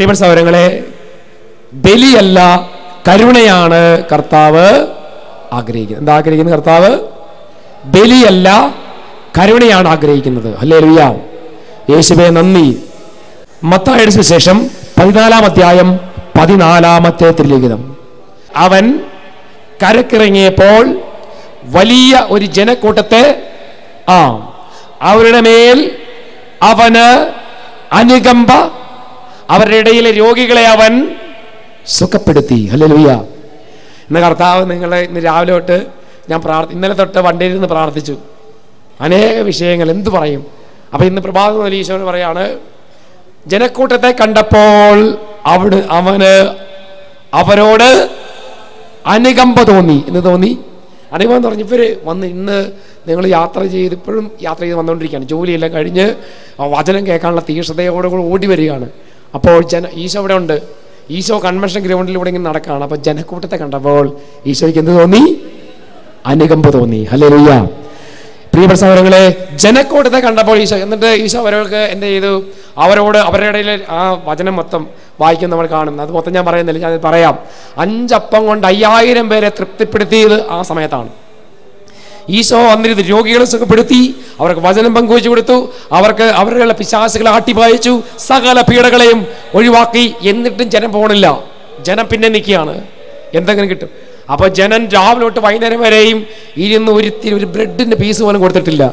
പ്രിയപ്പെട്ട സൗരങ്ങളെ ബലിയല്ല കരുണയാണ് കർത്താവ് ആഗ്രഹിക്കുന്നത് എന്താ ആഗ്രഹിക്കുന്നത് കർത്താവ് ബലിയല്ല കരുണയാണ് ആഗ്രഹിക്കുന്നത് അല്ലേ ലുയ്യ യേശുവെ നന്ദി മത്തായുടെ സുവിശേഷം പതിനാലാം അധ്യായം പതിനാലാമത്തെ തിരുലിഖിതം അവൻ കരക്കിറങ്ങിയപ്പോൾ വലിയ ഒരു ജനക്കൂട്ടത്തെ ആ അവരുടെ മേൽ അവന് അനുകമ്പ അവരുടെ ഇടയിലെ രോഗികളെ അവൻ സുഖപ്പെടുത്തി അല്ലേ ലുയ്യ ഇന്ന് കർത്താവ് നിങ്ങളെ ഇന്ന് രാവിലെ തൊട്ട് ഞാൻ പ്രാർത്ഥി ഇന്നലെ തൊട്ട് വണ്ടിയിൽ നിന്ന് പ്രാർത്ഥിച്ചു അനേക വിഷയങ്ങൾ എന്തു പറയും അപ്പൊ ഇന്ന് പ്രഭാതം മുതൽ ഈശോട് പറയാണ് ജനക്കൂട്ടത്തെ കണ്ടപ്പോൾ അവിടെ അവന് അവരോട് അനുകമ്പ തോന്നി എന്ന് തോന്നി അനുകമ്പ എന്ന് പറഞ്ഞു ഇവര് വന്ന് ഇന്ന് നിങ്ങൾ യാത്ര ചെയ്ത് ഇപ്പോഴും യാത്ര ചെയ്ത് വന്നുകൊണ്ടിരിക്കുകയാണ് ജോലിയെല്ലാം കഴിഞ്ഞ് ആ വചനം കേൾക്കാനുള്ള തീക്ഷ്ണതയോടെ കൂടെ ഓടി വരികയാണ് അപ്പോൾ ജന ഈശോ ഇവിടെ ഉണ്ട് ഈശോ കൺവെൻഷൻ ഗ്രൗണ്ടിലൂടെ ഇങ്ങനെ നടക്കുകയാണ് അപ്പോൾ ജനക്കൂട്ടത്തെ കണ്ടപ്പോൾ ഈശോയ്ക്ക് എന്ത് തോന്നി അനുകമ്പ തോന്നി അല്ലേ ലുയ്യ പ്രിയപ്പെട്ട സഹോദരങ്ങളെ ജനക്കൂട്ടത്തെ കണ്ടപ്പോൾ ഈശോ എന്നിട്ട് ഈശോ അവർക്ക് എന്ത് ചെയ്തു അവരോട് അവരുടെ ഇടയിൽ ആ വചനം മൊത്തം വായിക്കുന്ന നമ്മൾ കാണും അത് മൊത്തം ഞാൻ പറയുന്നില്ല ഞാൻ പറയാം അഞ്ചപ്പം കൊണ്ട് അയ്യായിരം പേരെ തൃപ്തിപ്പെടുത്തിയത് ആ സമയത്താണ് ഈശോ വന്നിരുന്ന് രോഗികളെ സുഖപ്പെടുത്തി അവർക്ക് വചനം പങ്കുവച്ചു കൊടുത്തു അവർക്ക് അവരുടെ പിശാസുകളെ ആട്ടിപ്പായിച്ചു സകല പീഡകളെയും ഒഴിവാക്കി എന്നിട്ടും ജനം പോണില്ല ജനം പിന്നെ നിൽക്കുകയാണ് എന്തെങ്കിലും കിട്ടും അപ്പൊ ജനം രാവിലെ തൊട്ട് വൈകുന്നേരം വരെയും ഇരുന്ന് ഒരു ഇത്തിരി ഒരു ബ്രെഡിന്റെ പീസ് പോലും കൊടുത്തിട്ടില്ല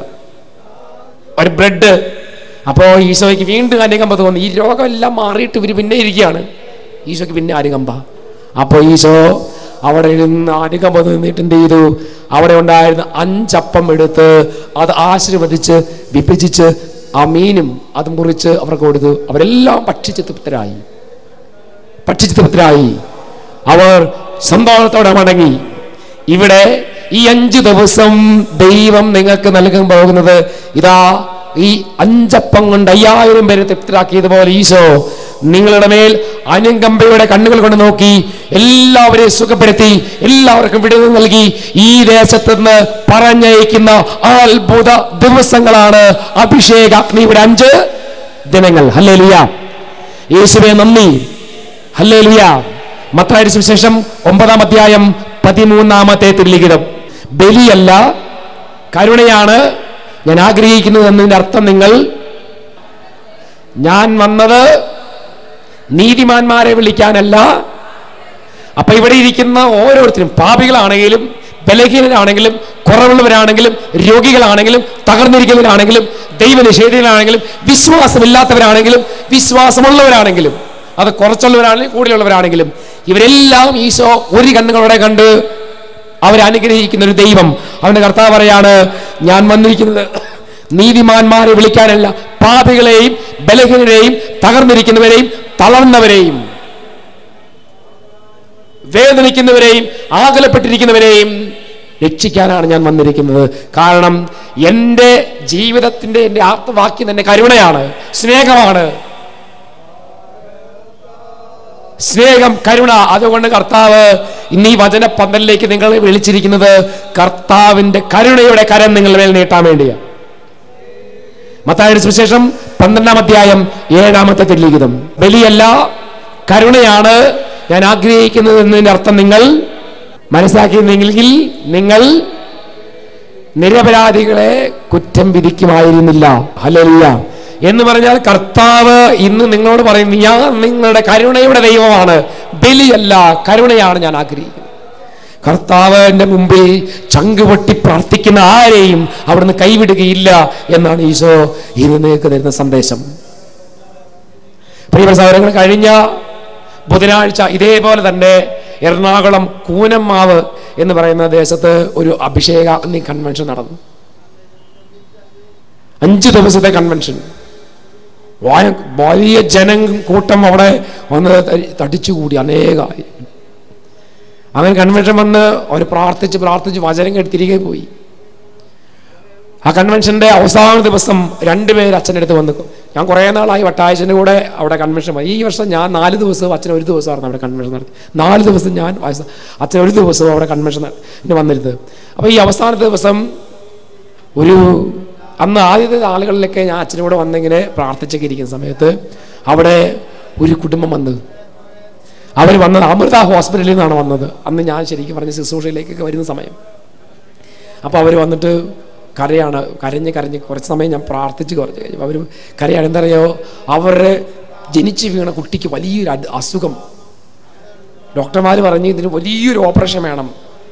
ഒരു ബ്രെഡ് അപ്പോൾ ഈശോയ്ക്ക് വീണ്ടും അനുകമ്പ തോന്നി ഈ രോഗമെല്ലാം മാറിയിട്ട് ഇവർ പിന്നെ ഇരിക്കുകയാണ് ഈശോയ്ക്ക് പിന്നെ അനുകമ്പ അപ്പോൾ ഈശോ അവിടെ ഇരുന്ന് അനുകമ്പ നിന്നിട്ട് എന്ത് ചെയ്തു അവിടെ ഉണ്ടായിരുന്ന അഞ്ചപ്പം എടുത്ത് അത് ആശീർവദിച്ച് വിഭജിച്ച് ആ മീനും അത് മുറിച്ച് അവർക്ക് കൊടുത്തു അവരെല്ലാം ഭക്ഷിച്ച് തൃപ്തരായി ഭക്ഷിച്ച് തൃപ്തരായി അവർ സന്തോഷത്തോടെ മടങ്ങി ഇവിടെ ഈ അഞ്ചു ദിവസം ദൈവം നിങ്ങൾക്ക് നൽകാൻ പോകുന്നത് ഇതാ ഈ അഞ്ചപ്പം കൊണ്ട് അയ്യായിരം പേരെ തൃപ്തരാക്കിയതുപോലെ ഈശോ നിങ്ങളുടെ മേൽ അനുകമ്പയുടെ കണ്ണുകൾ കൊണ്ട് നോക്കി എല്ലാവരെയും സുഖപ്പെടുത്തി എല്ലാവർക്കും വിടുതൽ നൽകി ഈ ദേശത്ത് നിന്ന് പറഞ്ഞയക്കുന്ന അത്ഭുത ദിവസങ്ങളാണ് അഭിഷേക അഗ്നിയുടെ അഞ്ച് ദിനങ്ങൾ ഹല്ലേ യേശുവെ നന്ദി ഹല്ലേ മത്തായുടെ സുവിശേഷം ഒമ്പതാം അധ്യായം പതിമൂന്നാമത്തെ തിരുലിഖിതം ബലിയല്ല കരുണയാണ് ഞാൻ ആഗ്രഹിക്കുന്നത് എന്നതിന്റെ അർത്ഥം നിങ്ങൾ ഞാൻ വന്നത് നീതിമാന്മാരെ വിളിക്കാനല്ല അപ്പൊ ഇവിടെ ഇരിക്കുന്ന ഓരോരുത്തരും പാപികളാണെങ്കിലും ബലഹീനരാണെങ്കിലും കുറവുള്ളവരാണെങ്കിലും രോഗികളാണെങ്കിലും തകർന്നിരിക്കുന്നവരാണെങ്കിലും ദൈവനിഷേധികളാണെങ്കിലും വിശ്വാസമില്ലാത്തവരാണെങ്കിലും വിശ്വാസമുള്ളവരാണെങ്കിലും അത് കുറച്ചുള്ളവരാണെങ്കിലും കൂടുതലുള്ളവരാണെങ്കിലും ഇവരെല്ലാം ഈശോ ഒരു കണ്ണുകളോടെ കണ്ട് അവരെ അനുഗ്രഹിക്കുന്ന ഒരു ദൈവം അവന്റെ കർത്താവ് പറയാണ് ഞാൻ വന്നിരിക്കുന്നത് നീതിമാന്മാരെ വിളിക്കാനല്ല പാപികളെയും ബലഹീനരെയും തകർന്നിരിക്കുന്നവരെയും തളർന്നവരെയും വേദനിക്കുന്നവരെയും ആകലപ്പെട്ടിരിക്കുന്നവരെയും രക്ഷിക്കാനാണ് ഞാൻ വന്നിരിക്കുന്നത് കാരണം എൻ്റെ ജീവിതത്തിൻ്റെ എൻ്റെ ആത്മവാക്യം തന്നെ കരുണയാണ് സ്നേഹമാണ് സ്നേഹം കരുണ അതുകൊണ്ട് കർത്താവ് ഇന്ന് ഈ വചന പന്തലിലേക്ക് നിങ്ങളെ വിളിച്ചിരിക്കുന്നത് കർത്താവിന്റെ കരുണയുടെ കരം നിങ്ങളുടെ മേൽ നീട്ടാൻ വേണ്ടിയാണ് മത്തായുടെ സുവിശേഷം പന്ത്രണ്ടാം അധ്യായം ഏഴാമത്തെ തിരുലിഖിതം ബലിയല്ല കരുണയാണ് ഞാൻ ആഗ്രഹിക്കുന്നത് എന്നതിന്റെ അർത്ഥം നിങ്ങൾ മനസ്സിലാക്കിയിരുന്നെങ്കിൽ നിങ്ങൾ നിരപരാധികളെ കുറ്റം വിധിക്കുമായിരുന്നില്ല ഹല്ലേലൂയ എന്ന് പറഞ്ഞാൽ കർത്താവ് ഇന്ന് നിങ്ങളോട് പറയുന്നു ഞാൻ നിങ്ങളുടെ കരുണയുടെ ദൈവമാണ് ബലിയല്ല കരുണയാണ് ഞാൻ ആഗ്രഹിക്കുന്നത് കർത്താവിന്റെ മുമ്പിൽ ചങ്കുപൊട്ടി പ്രാർത്ഥിക്കുന്ന ആരെയും അവിടുന്ന് കൈവിടുകയില്ല എന്നാണ് ഈശോ ഇന്ന് നിങ്ങൾക്ക് തരുന്ന സന്ദേശം പ്രിയ സഹോദരങ്ങൾ കഴിഞ്ഞ ബുധനാഴ്ച ഇതേപോലെ തന്നെ എറണാകുളം കൂനമ്മാവ് എന്ന് പറയുന്ന ദേശത്ത് ഒരു അഭിഷേക കൺവെൻഷൻ നടന്നു അഞ്ച് ദിവസത്തെ കൺവെൻഷൻ വായ- വലിയ ജനം കൂട്ടം അവിടെ വന്ന് ത- തടിച്ചുകൂടി അനേകമായി അങ്ങനെ കൺവെൻഷൻ വന്ന് അവർ പ്രാർത്ഥിച്ച് പ്രാർത്ഥിച്ച് വചനം കേട്ട് തിരികെ പോയി ആ കൺവെൻഷന്റെ അവസാന ദിവസം രണ്ടുപേര് അച്ഛൻ്റെ അടുത്ത് വന്നു ഞാൻ കുറേ നാളായി വട്ടാഴ്ചൻ്റെ കൂടെ അവിടെ കൺവെൻഷൻ പോയി ഈ വർഷം ഞാൻ നാല് ദിവസവും അച്ഛൻ ഒരു ദിവസമായിരുന്നു അവിടെ കൺവെൻഷൻ നടത്തി നാല് ദിവസം ഞാൻ വയസ്സ- അച്ഛൻ ഒരു ദിവസവും അവിടെ കൺവെൻഷൻ നട- വന്നിരുന്നത് അപ്പോൾ ഈ അവസാന ദിവസം ഒരു അന്ന് ആദ്യത്തെ ആളുകളിലൊക്കെ ഞാൻ അച്ഛനും കൂടെ വന്നിങ്ങനെ പ്രാർത്ഥിച്ചൊക്കെ ഇരിക്കുന്ന സമയത്ത് അവിടെ ഒരു കുടുംബം വന്ന് അവർ വന്നത് അമൃത ഹോസ്പിറ്റലിൽ നിന്നാണ് വന്നത് അന്ന് ഞാൻ ശരിക്കും പറഞ്ഞ ശുശ്രൂഷയിലേക്കൊക്കെ വരുന്ന സമയം അപ്പോൾ അവർ വന്നിട്ട് കരയാണ് കരഞ്ഞ് കരഞ്ഞ് കുറച്ച് സമയം ഞാൻ പ്രാർത്ഥിച്ച് കുറച്ച് കഴിഞ്ഞപ്പോൾ അവർ കരയാണ് എന്താ പറയുക അവരുടെ ജനിച്ച് വീണ കുട്ടിക്ക് വലിയൊരു അട്- അസുഖം ഡോക്ടർമാർ പറഞ്ഞു ഇതിന് വലിയൊരു ഓപ്പറേഷൻ വേണം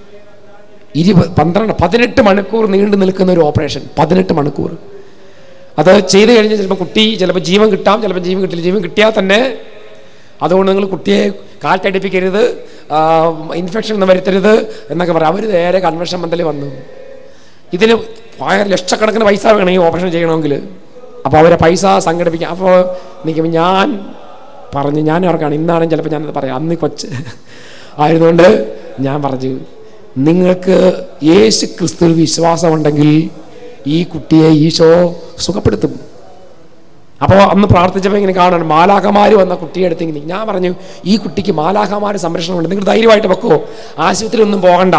ഇരുപത് പന്ത്രണ്ട് പതിനെട്ട് മണിക്കൂർ നീണ്ടു നിൽക്കുന്ന ഒരു ഓപ്പറേഷൻ പതിനെട്ട് മണിക്കൂർ അത് ചെയ്ത് കഴിഞ്ഞാൽ ചിലപ്പോൾ കുട്ടി ചിലപ്പോൾ ജീവൻ കിട്ടാം ചിലപ്പോൾ ജീവൻ കിട്ടില്ല ജീവൻ കിട്ടിയാൽ തന്നെ അതുകൊണ്ട് നിങ്ങൾ കുട്ടിയെ കാറ്റടിപ്പിക്കരുത് ഇൻഫെക്ഷൻ ഒന്നും വരുത്തരുത് എന്നൊക്കെ പറയാം അവർ നേരെ കൺവെൻഷൻ മന്ദലിൽ വന്നു ഇതിന് ഭയങ്കര ലക്ഷക്കണക്കിന് പൈസ വേണം ഈ ഓപ്പറേഷൻ ചെയ്യണമെങ്കിൽ അപ്പോൾ അവരെ പൈസ സംഘടിപ്പിക്കാം അപ്പോൾ നിൽക്കുമ്പോൾ ഞാൻ പറഞ്ഞു ഞാൻ ഓർക്കാണ് ഇന്നാണ് ചിലപ്പോൾ ഞാനത് പറയാം അന്ന് കൊച്ച് ആയതുകൊണ്ട് ഞാൻ പറഞ്ഞു നിങ്ങൾക്ക് യേശു ക്രിസ്തുവിൽ വിശ്വാസമുണ്ടെങ്കിൽ ഈ കുട്ടിയെ ഈശോ സുഖപ്പെടുത്തും അപ്പോൾ അന്ന് പ്രാർത്ഥിച്ചപ്പോൾ ഇങ്ങനെ കാണണം മാലാഖമാർ വന്ന കുട്ടിയെ അടുത്ത് ഇങ്ങനെ ഞാൻ പറഞ്ഞു ഈ കുട്ടിക്ക് മാലാഖമാർ സംരക്ഷണമുണ്ട് നിങ്ങൾ ധൈര്യമായിട്ട് വെക്കോ ആശുപത്രി ഒന്നും പോകണ്ട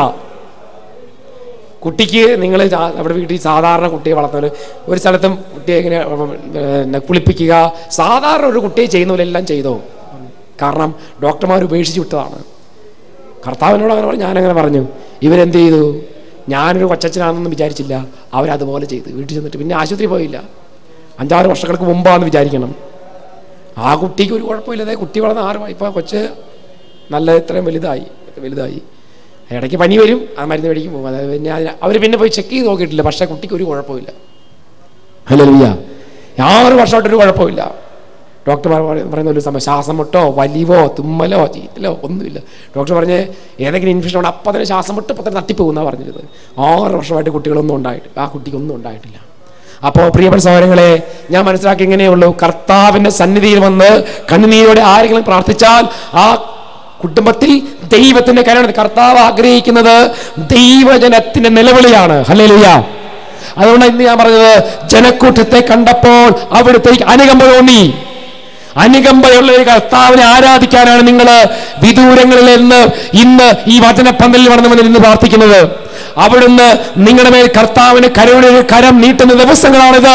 കുട്ടിക്ക് നിങ്ങൾ അവിടെ വീട്ടിൽ സാധാരണ കുട്ടിയെ വളർത്തുന്നത് ഒരു സ്ഥലത്തും കുട്ടിയെ ഇങ്ങനെ ഉം, പിന്നെ കുളിപ്പിക്കുക സാധാരണ ഒരു കുട്ടിയെ ചെയ്യുന്ന പോലെ എല്ലാം ചെയ്തോ കാരണം ഡോക്ടർമാർ ഉപേക്ഷിച്ച് വിട്ടതാണ് കർത്താവിനോട് അങ്ങനെ പറഞ്ഞു ഞാനങ്ങനെ പറഞ്ഞു ഇവരെന്ത് ചെയ്തു ഞാനൊരു കൊച്ചച്ഛനാണെന്ന് വിചാരിച്ചില്ല അവരതുപോലെ ചെയ്തു വീട്ടിൽ ചെന്നിട്ട് പിന്നെ ആശുപത്രി പോയില്ല അഞ്ചാറ് വർഷങ്ങൾക്ക് മുമ്പാന്ന് വിചാരിക്കണം ആ കുട്ടിക്ക് ഒരു കുഴപ്പമില്ലാതെ കുട്ടി വളർന്ന ആറ് ഇപ്പോൾ കൊച്ച് നല്ല ഇത്രയും വലുതായി വലുതായി ഇടയ്ക്ക് പനി വരും ആ മരുന്ന് മേടിക്കും പോകും അതായത് പിന്നെ അവർ പിന്നെ പോയി ചെക്ക് ചെയ്ത് നോക്കിയിട്ടില്ല പക്ഷേ കുട്ടിക്ക് ഒരു കുഴപ്പമില്ല ഹല്ലേലൂയ ആറ് വർഷമായിട്ടൊരു കുഴപ്പമില്ല ഡോക്ടർമാർ പറയ- പറയുന്ന ഒരു സമയം ശ്വാസം മുട്ടോ വലിവോ തുമ്മലോ ചീറ്റലോ ഒന്നുമില്ല ഡോക്ടർ പറഞ്ഞ് ഏതെങ്കിലും ഇൻഫെക്ഷൻ ഉണ്ട് അപ്പം തന്നെ ശ്വാസം മുട്ട് അപ്പം തന്നെ തട്ടിപ്പോകുന്ന പറഞ്ഞിരുന്നത് ആറ് വർഷമായിട്ട് കുട്ടികളൊന്നും ഉണ്ടായിട്ട് ആ കുട്ടിക്കൊന്നും ഉണ്ടായിട്ടില്ല അപ്പോൾ പ്രിയപ്പെട്ട സഹോദരങ്ങളെ ഞാൻ മനസ്സിലാക്കി ഇങ്ങനെയുള്ളൂ കർത്താവിന്റെ സന്നിധിയിൽ വന്ന് കണ്ണുനീരോടെ ആരെങ്കിലും പ്രാർത്ഥിച്ചാൽ ആ കുടുംബത്തിൽ ദൈവത്തിന്റെ കരുണ കർത്താവ് ആഗ്രഹിക്കുന്നത് ദൈവജനത്തിന്റെ നിലവിളിയാണ് ഹല്ലേലൂയ അതുകൊണ്ട് ഇന്ന് ഞാൻ പറഞ്ഞത് ജനക്കൂട്ടത്തെ കണ്ടപ്പോൾ അവിടുത്തേക്ക് അനുകമ്പ തോന്നി അനുകമ്പയുള്ള ഒരു കർത്താവിനെ ആരാധിക്കാനാണ് നിങ്ങൾ വിദൂരങ്ങളിൽ നിന്ന് ഇന്ന് ഈ വചനപ്പന്തലിൽ വന്നു ഇന്ന് പ്രാർത്ഥിക്കുന്നത് അവിടുന്ന് നിങ്ങളുടെ മേൽ കർത്താവിന് കരുണയുടെ കരം നീട്ടുന്ന ദിവസങ്ങളാണിത്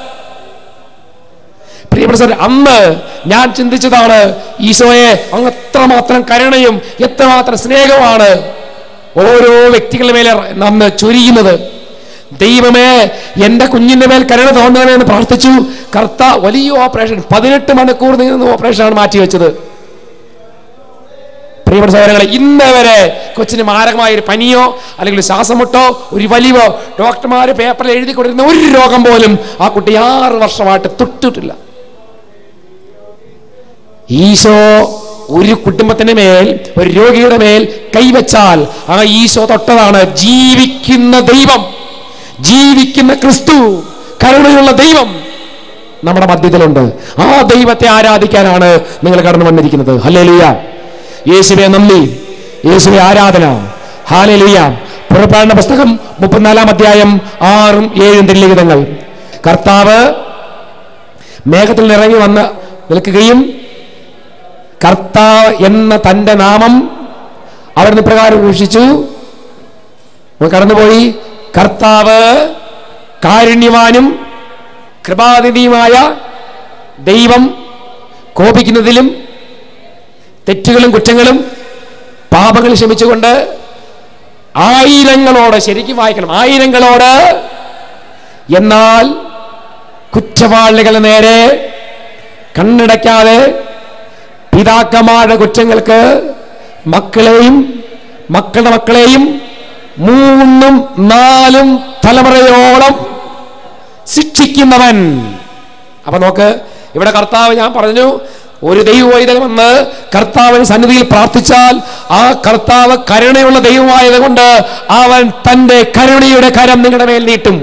പ്രിയപ്പെട്ട സഹോദരൻ, അന്ന് ഞാൻ ചിന്തിച്ചതാണ് ഈശോയെ അങ്ങ് എത്രമാത്രം കരുണയും എത്രമാത്രം സ്നേഹമാണ് ഓരോ വ്യക്തികളുടെ മേലെ നമ്മ് ചൊരിയുന്നത് ദൈവമേ എൻ്റെ കുഞ്ഞിൻ്റെ മേൽ കരുണ തോന്നണമേ എന്ന് പ്രാർത്ഥിച്ചു കർത്ത വലിയ ഓപ്പറേഷൻ പതിനെട്ട് മണിക്കൂർ നീങ്ങുന്ന ഓപ്പറേഷനാണ് മാറ്റിവെച്ചത് പ്രിയപ്പെട്ട സഹോദരങ്ങളെ ഇന്ന് വരെ കൊച്ചിന് മാരകമായ ഒരു പനിയോ അല്ലെങ്കിൽ ഒരു ശ്വാസമുട്ടോ ഒരു വലിവോ ഡോക്ടർമാർ പേപ്പറിൽ എഴുതി കൊടുക്കുന്ന ഒരു രോഗം പോലും ആ കുട്ടി ആറ് വർഷമായിട്ട് തൊട്ടിട്ടില്ല ഈശോ ഒരു കുടുംബത്തിന്റെ മേൽ ഒരു രോഗിയുടെ മേൽ കൈവച്ചാൽ ആ ഈശോ തൊട്ടതാണ് ജീവിക്കുന്ന ദൈവം ജീവിക്കുന്ന ക്രിസ്തു കരുണയുള്ള ദൈവം നമ്മുടെ മധ്യത്തിലുണ്ട് ആ ദൈവത്തെ ആരാധിക്കാനാണ് നിങ്ങൾ കടന്നു വന്നിരിക്കുന്നത് ഹല്ലേലൂയ യേശുവെ നന്ദി യേശുവെ ആരാധന ഹാലലുയ പുറപ്പാടിന്റെ പുസ്തകം മുപ്പത്തിനാലാം അധ്യായം ആറും ഏഴും തിരുലിഖിതങ്ങൾ കർത്താവ് മേഘത്തിൽ ഇറങ്ങി വന്ന് നിൽക്കുകയും കർത്താവ് എന്ന തന്റെ നാമം അവിടുന്ന് പ്രകാരം ഘോഷിച്ചു അവൻ കടന്നുപോയി കർത്താവ് കാരുണ്യവാനും കൃപാനിധിയുമായ ദൈവം കോപിക്കുന്നതിലും തെറ്റുകളും കുറ്റങ്ങളും പാപങ്ങൾ ക്ഷമിച്ചുകൊണ്ട് ആയിരങ്ങളോട് ശരിക്കും വായിക്കണം ആയിരങ്ങളോട് എന്നാൽ കുറ്റവാളികളുടെ നേരെ കണ്ണടയ്ക്കാതെ പിതാക്കന്മാരുടെ കുറ്റങ്ങൾക്ക് മക്കളെയും മക്കളുടെ മക്കളെയും മൂന്നും നാലും തലമുറയോളം ശിക്ഷിക്കുന്നവൻ അപ്പൊ നോക്ക് ഇവിടെ കർത്താവ് ഞാൻ പറഞ്ഞു ഒരു ദൈവവൈതൽ വന്ന് കർത്താവിന് സന്നിധിയിൽ പ്രാർത്ഥിച്ചാൽ ആ കർത്താവ് കരുണയുള്ള ദൈവമായത് കൊണ്ട് അവൻ തന്റെ കരുണയുടെ കരം നിങ്ങളുടെ മേൽ നീട്ടും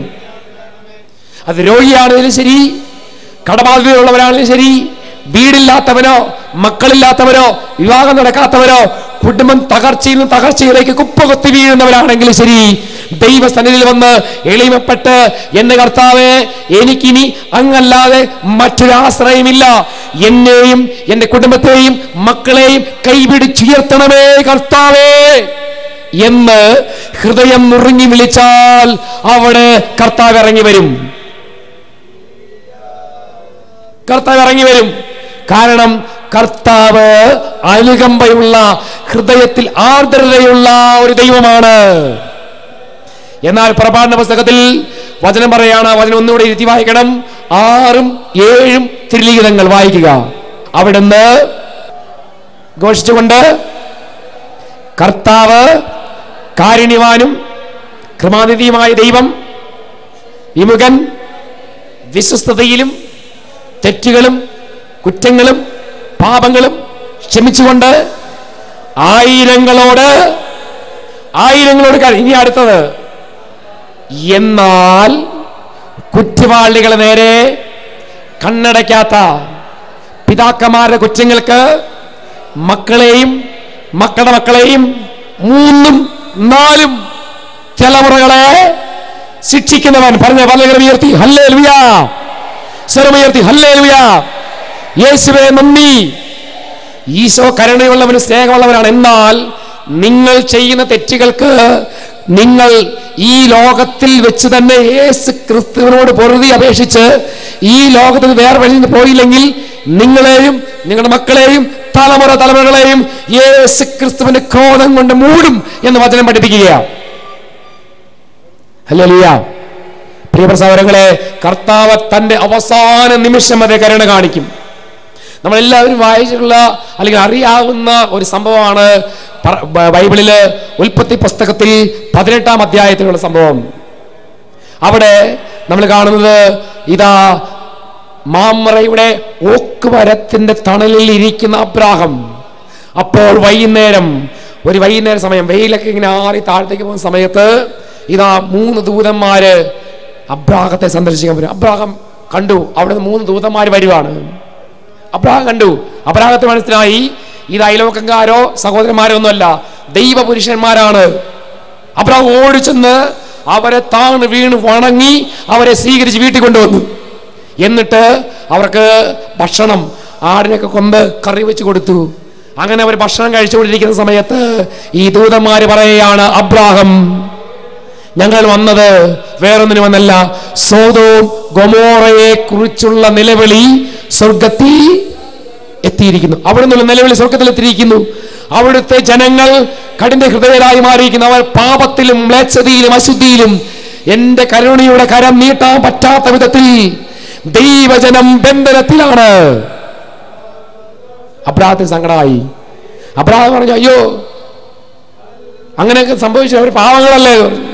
അത് രോഗിയാണെങ്കിലും ശരി കടബാധ്യതയുള്ളവരാണെങ്കിലും ശരി വീടില്ലാത്തവനോ മക്കളില്ലാത്തവരോ വിവാഹം നടക്കാത്തവരോ കുടുംബം തകർച്ചയിൽ നിന്ന് തകർച്ചയിലേക്ക് കുപ്പകുത്തി വീഴുന്നവരാണെങ്കിലും ശരി ദൈവസന്നിധിയിൽ വന്ന് എളിമപ്പെട്ട് എന്റെ കർത്താവെ എനിക്കിനി അങ്ങല്ലാതെ മറ്റൊരാശ്രയമില്ല എന്നെയും എന്റെ കുടുംബത്തെയും മക്കളെയും കൈപിടിച്ചുയർത്തണമേ കർത്താവേ എന്ന് ഹൃദയം നുറുങ്ങി വിളിച്ചാൽ അവിടെ കർത്താവ് ഇറങ്ങി വരും കർത്താവ് ഇറങ്ങി വരും കാരണം കർത്താവ് അനുകമ്പയുള്ള ഹൃദയത്തിൽ ആർദ്രതയുള്ള ഒരു ദൈവമാണ് എന്നാൽ പ്രഭാഷണ പുസ്തകത്തിൽ വചനം പറയാണ് വചനം ഒന്നുകൂടെ ഇരുത്തി വായിക്കണം ആറും ഏഴും തിരുലിഖിതങ്ങൾ വായിക്കുക അവിടുന്ന് ഘോഷിച്ചുകൊണ്ട് കർത്താവ് കാരുണ്യവാനും കൃമാനിധിയുമായ ദൈവം വിമുഖൻ വിശ്വസ്തതയിലും തെറ്റുകളും കുറ്റങ്ങളും പാപങ്ങളും ക്ഷമിച്ചുകൊണ്ട് ആയിരങ്ങളോട് ആയിരങ്ങളോട് ക- ഇനി അടുത്തത് എന്നാൽ കുറ്റവാളികളെ നേരെ കണ്ണടയ്ക്കാത്ത പിതാക്കന്മാരുടെ കുറ്റങ്ങൾക്ക് മക്കളെയും മക്കളുടെ മക്കളെയും മൂന്നും നാലും തലമുറകളെ ശിക്ഷിക്കുന്നവൻ പറഞ്ഞ പലകരം ഉയർത്തി ഹല്ലേ ലുയാ സ്വരമുയർത്തി ഹല്ലേ ലുയാ യേശുവേ നന്ദി ഈശോ കരുണയുള്ളവന് സ്നേഹമുള്ളവനാണ് എന്നാൽ നിങ്ങൾ ചെയ്യുന്ന തെറ്റുകൾക്ക് നിങ്ങൾ ഈ ലോകത്തിൽ വെച്ച് തന്നെ യേശു ക്രിസ്തുവിനോട് പൊറുതി അപേക്ഷിച്ച് ഈ ലോകത്തിൽ വേറെ വഴി പോയില്ലെങ്കിൽ നിങ്ങളെയും നിങ്ങളുടെ മക്കളെയും തലമുറ തലമുറകളെയും യേശു ക്രിസ്തുവിന്റെ ക്രോധം കൊണ്ട് മൂടും എന്ന് വചനം പഠിപ്പിക്കുകയാണ് ഹല്ലേലൂയ പ്രിയപ്പെട്ട സഹോദരങ്ങളെ കർത്താവ് തന്റെ അവസാന നിമിഷം വരെ കരുണ കാണിക്കും നമ്മളെല്ലാവരും വായിച്ചിട്ടുള്ള അല്ലെങ്കിൽ അറിയാവുന്ന ഒരു സംഭവമാണ് പ- ബ- ബൈബിളില് ഉൽപ്പത്തി പുസ്തകത്തിൽ പതിനെട്ടാം അധ്യായത്തിലുള്ള സംഭവം അവിടെ നമ്മൾ കാണുന്നത് ഇതാ മാമറയുടെ ഓക്കുമരത്തിന്റെ തണലിൽ ഇരിക്കുന്ന അബ്രാഹം അപ്പോൾ വൈകുന്നേരം ഒരു വൈകുന്നേര സമയം വെയിലൊക്കെ ഇങ്ങനെ ആറി താഴത്തേക്ക് പോകുന്ന സമയത്ത് ഇതാ മൂന്ന് ദൂതന്മാര് അബ്രാഹത്തെ സന്ദർശിക്കാൻ വരും അബ്രാഹം കണ്ടു അവിടെ മൂന്ന് ദൂതന്മാർ വരുവാണ് അബ്രാഹം കണ്ടു അബ്രാഹത്തെ മനസ്സിലായി ഇത് അയലോക്കക്കാരോ സഹോദരന്മാരോ ഒന്നുമല്ല ദൈവപുരുഷന്മാരാണ് അബ്രാഹം ഓടിച്ചെന്ന് അവരെ താണ് വീണ് വണങ്ങി അവരെ സ്വീകരിച്ച് വീട്ടിൽ കൊണ്ടുവന്നു എന്നിട്ട് അവർക്ക് ഭക്ഷണം ആടിനൊക്കെ കൊമ്പ് കറി വെച്ച് കൊടുത്തു അങ്ങനെ അവർ ഭക്ഷണം കഴിച്ചുകൊണ്ടിരിക്കുന്ന സമയത്ത് ഈ ദൂതന്മാര് പറയുകയാണ് അബ്രാഹം ഞങ്ങൾ വന്നത് വേറൊന്നിനുമെന്നല്ല സോതോം ഗൊമോറയെ കുറിച്ചുള്ള നിലവിളി സ്വർഗത്തിൽ എത്തിയിരിക്കുന്നു അവിടെ നിന്നുള്ള നിലവിളി സ്വർഗത്തിൽ എത്തിയിരിക്കുന്നു അവിടുത്തെ ജനങ്ങൾ കഠിന ഹൃദയരായി മാറിയിരിക്കുന്നു അവർ പാപത്തിലും മ്ലേച്ഛതയിലും അശുദ്ധിയിലും എന്റെ കരുണയുടെ കരം നീട്ടാൻ പറ്റാത്ത വിധത്തിൽ ദൈവജനം ബന്ധനത്തിലാണ് അബ്രാഹത്തിന് സങ്കടമായി അബ്രാഹം പറഞ്ഞു അയ്യോ അങ്ങനെയൊക്കെ സംഭവിച്ചു അവർ പാവങ്ങളല്ലേ എന്ന് പറഞ്ഞു.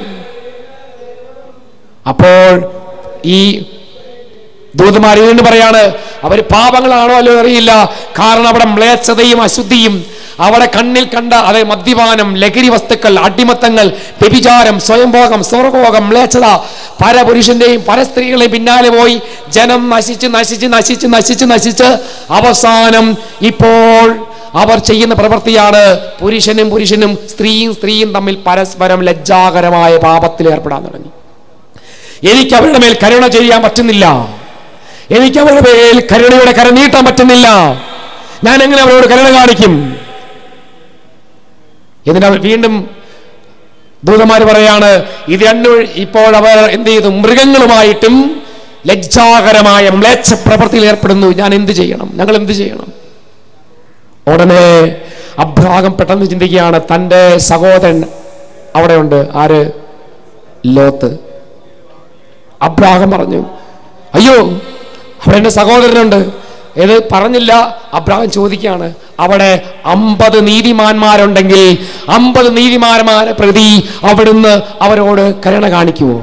അപ്പോൾ ഈ ദൂതന്മാർ വീണ്ടും പറയാണ് അവർ പാപങ്ങളാണോ അല്ലോ അറിയില്ല കാരണം അവിടെ മ്ലേച്ഛതയും അശുദ്ധിയും അവിടെ കണ്ണിൽ കണ്ട അതായത് മദ്യപാനം ലഹരി വസ്തുക്കൾ അടിമത്തങ്ങൾ വ്യഭിചാരം സ്വയംഭോഗം സ്വർഗഭോഗം മ്ലേച്ഛത പരപുരുഷന്റെയും പരസ്ത്രീകളെയും പിന്നാലെ പോയി ജനം നശിച്ച് നശിച്ച് നശിച്ച് നശിച്ച് നശിച്ച് അവസാനം ഇപ്പോൾ അവർ ചെയ്യുന്ന പ്രവൃത്തിയാണ് പുരുഷനും പുരുഷനും സ്ത്രീയും സ്ത്രീയും തമ്മിൽ പരസ്പരം ലജ്ജാകരമായ പാപത്തിൽ ഏർപ്പെടാൻ തുടങ്ങി എനിക്ക് അവരുടെ മേൽ കരുണ ചെയ്യാൻ പറ്റുന്നില്ല എനിക്ക് അവരുടെ മേൽ കരുണയുടെ കര നീട്ടാൻ പറ്റുന്നില്ല ഞാൻ എങ്ങനെ അവരോട് കരുണ കാണിക്കും എന്നിട്ട് അവർ വീണ്ടും ദൂതന്മാർ പറയാണ് ഇത് രണ്ടു ഇപ്പോൾ അവർ എന്ത് ചെയ്തു മൃഗങ്ങളുമായിട്ടും ലജ്ജാകരമായ മ്ലേച്ഛ പ്രവൃത്തിയിൽ ഏർപ്പെടുന്നു ഞാൻ എന്ത് ചെയ്യണം ഞങ്ങൾ എന്ത് ചെയ്യണം ഉടനെ അബ്രാഹം പെട്ടെന്ന് ചിന്തിക്കുകയാണ് തൻ്റെ സഹോദരൻ അവിടെയുണ്ട് ആര് ലോത്ത് അബ്രാഹം പറഞ്ഞു അയ്യോ അവിടെ എൻ്റെ സഹോദരനുണ്ട് ഇത് പറഞ്ഞില്ല അബ്രാഹം ചോദിക്കുകയാണ് അവിടെ അമ്പത് നീതിമാന്മാരുണ്ടെങ്കിൽ അമ്പത് നീതിമാന്മാരെ പ്രതി അവിടുന്ന് അവരോട് കരുണ കാണിക്കുമോ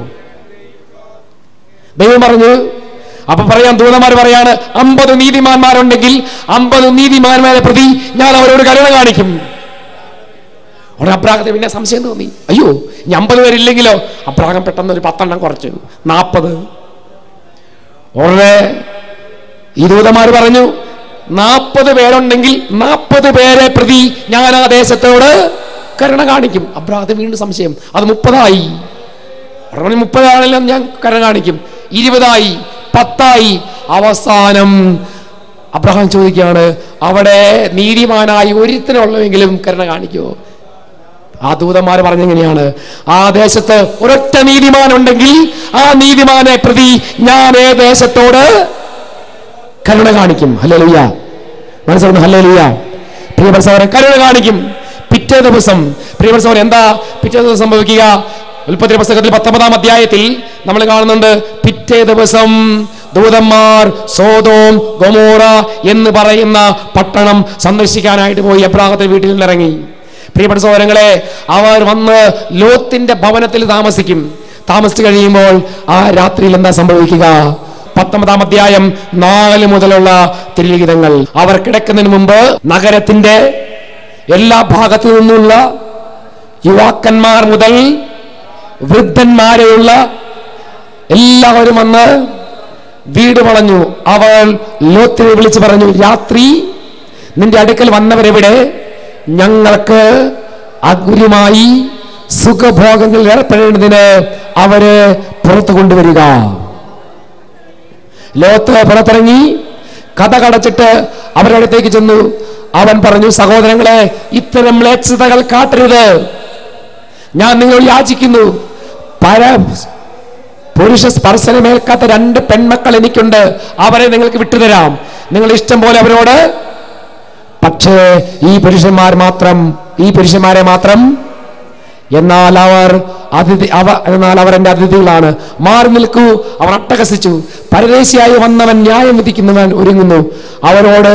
ദൈവം പറഞ്ഞു അപ്പൊ പറയാം ദൂതന്മാർ പറയാണ് അമ്പത് നീതിമാന്മാരുണ്ടെങ്കിൽ അമ്പത് നീതിമാന്മാരെ പ്രതി ഞാൻ അവരോട് കരുണ കാണിക്കും ഉടനെ അബ്രാഹത്തിന് പിന്നെ സംശയം തോന്നി അയ്യോ ഇനി അമ്പത് പേരില്ലെങ്കിലോ അബ്രാഹം പെട്ടെന്ന് ഒരു പത്തെണ്ണം കുറച്ചു നാൽപ്പത് ഉടനെ ഈ ദൂതന്മാർ പറഞ്ഞു നാൽപ്പത് പേരുണ്ടെങ്കിൽ നാൽപ്പത് പേരെ പ്രതി ഞാൻ ആ ദേശത്തോട് കരുണ കാണിക്കും അബ്രാഹത്തിന് വീണ്ടും സംശയം അത് മുപ്പതായി ഉടനെ മുപ്പതാണെങ്കിലും ഞാൻ കരുണ കാണിക്കും ഇരുപതായി പത്തായി അവസാനം അബ്രഹാം ചോദിക്കുകയാണ് അവിടെ നീതിമാനായി ഒരുത്തനുള്ളതെങ്കിലും കരുണ കാണിക്കുമോ ആ ദൂതന്മാർ പറഞ്ഞെങ്ങനെയാണ് ആ ദേശത്ത് ഒരൊറ്റ നീതിമാനുണ്ടെങ്കിൽ ആ നീതിമാനെ പ്രതി ഞാൻ ഏ ദേശത്തോട് കരുണ കാണിക്കും ഹല്ലേലൂയ മനസ്സിലാവുന്നു ഹല്ലേലൂയ പ്രിയപ്പെട്ട സഹോദരൻ കരുണ കാണിക്കും പിറ്റേ ദിവസം പ്രിയപ്പെട്ട സഹോദരൻ എന്താ പിറ്റേ ദിവസം സംഭവിക്കുക ഉൽപ്പത്തി പുസ്തകത്തിൽ പത്തൊമ്പതാം അധ്യായത്തിൽ നമ്മൾ കാണുന്നുണ്ട് പിറ്റേ ദിവസം ദൂതന്മാർ സോതോം ഗൊമോറ എന്ന് പറയുന്ന പട്ടണം സന്ദർശിക്കാനായിട്ട് പോയി എബ്രാഹത്തിന്റെ വീട്ടിൽ നിന്നിറങ്ങി പ്രിയപ്പെട്ട സഹോദരങ്ങളെ അവർ വന്ന് ലോത്തിന്റെ ഭവനത്തിൽ താമസിക്കും താമസിച്ചു കഴിയുമ്പോൾ ആ രാത്രിയിൽ എന്താ സംഭവിക്കുക പത്തൊമ്പതാം അധ്യായം നാല് മുതലുള്ള തിരുലിഖിതങ്ങൾ അവർ കിടക്കുന്നതിന് മുമ്പ് നഗരത്തിന്റെ എല്ലാ ഭാഗത്തു നിന്നുള്ള യുവാക്കന്മാർ മുതൽ വൃദ്ധന്മാരെയുള്ള എല്ലാവരും വന്ന് വീട് വളഞ്ഞു അവൾ ലോത്തിനെ വിളിച്ചു പറഞ്ഞു രാത്രി നിന്റെ അടുക്കൽ വന്നവരെവിടെ ഞങ്ങൾക്ക് അഗുരുമായി സുഖഭോഗങ്ങളിൽ ഏർപ്പെടേണ്ടതിന് അവരെ പുറത്തു കൊണ്ടുവരിക ലോത്ത് പുറത്തിറങ്ങി കഥ കടച്ചിട്ട് അവരുടെ അടുത്തേക്ക് ചെന്നു അവൻ പറഞ്ഞു സഹോദരങ്ങളെ ഇത്തരം മ്ലേച്ഛതകൾ കാട്ടരുത് ഞാൻ നിങ്ങൾ യാചിക്കുന്നു പര പുരുഷ സ്പർശനമേൽക്കാത്ത രണ്ട് പെൺമക്കൾ എനിക്കുണ്ട് അവരെ നിങ്ങൾക്ക് വിട്ടുതരാം നിങ്ങൾ ഇഷ്ടം പോലെ അവരോട് പക്ഷേ ഈ പുരുഷന്മാർ മാത്രം ഈ പുരുഷന്മാരെ മാത്രം എന്നാൽ അവർ അതിഥി അവ എന്നാൽ അവർ എന്റെ അതിഥികളാണ് മാറി നിൽക്കൂ അവർ അട്ടഹസിച്ചു പരദേശിയായി വന്നവൻ ന്യായം വിധിക്കുന്നവൻ ഒരുങ്ങുന്നു അവരോട്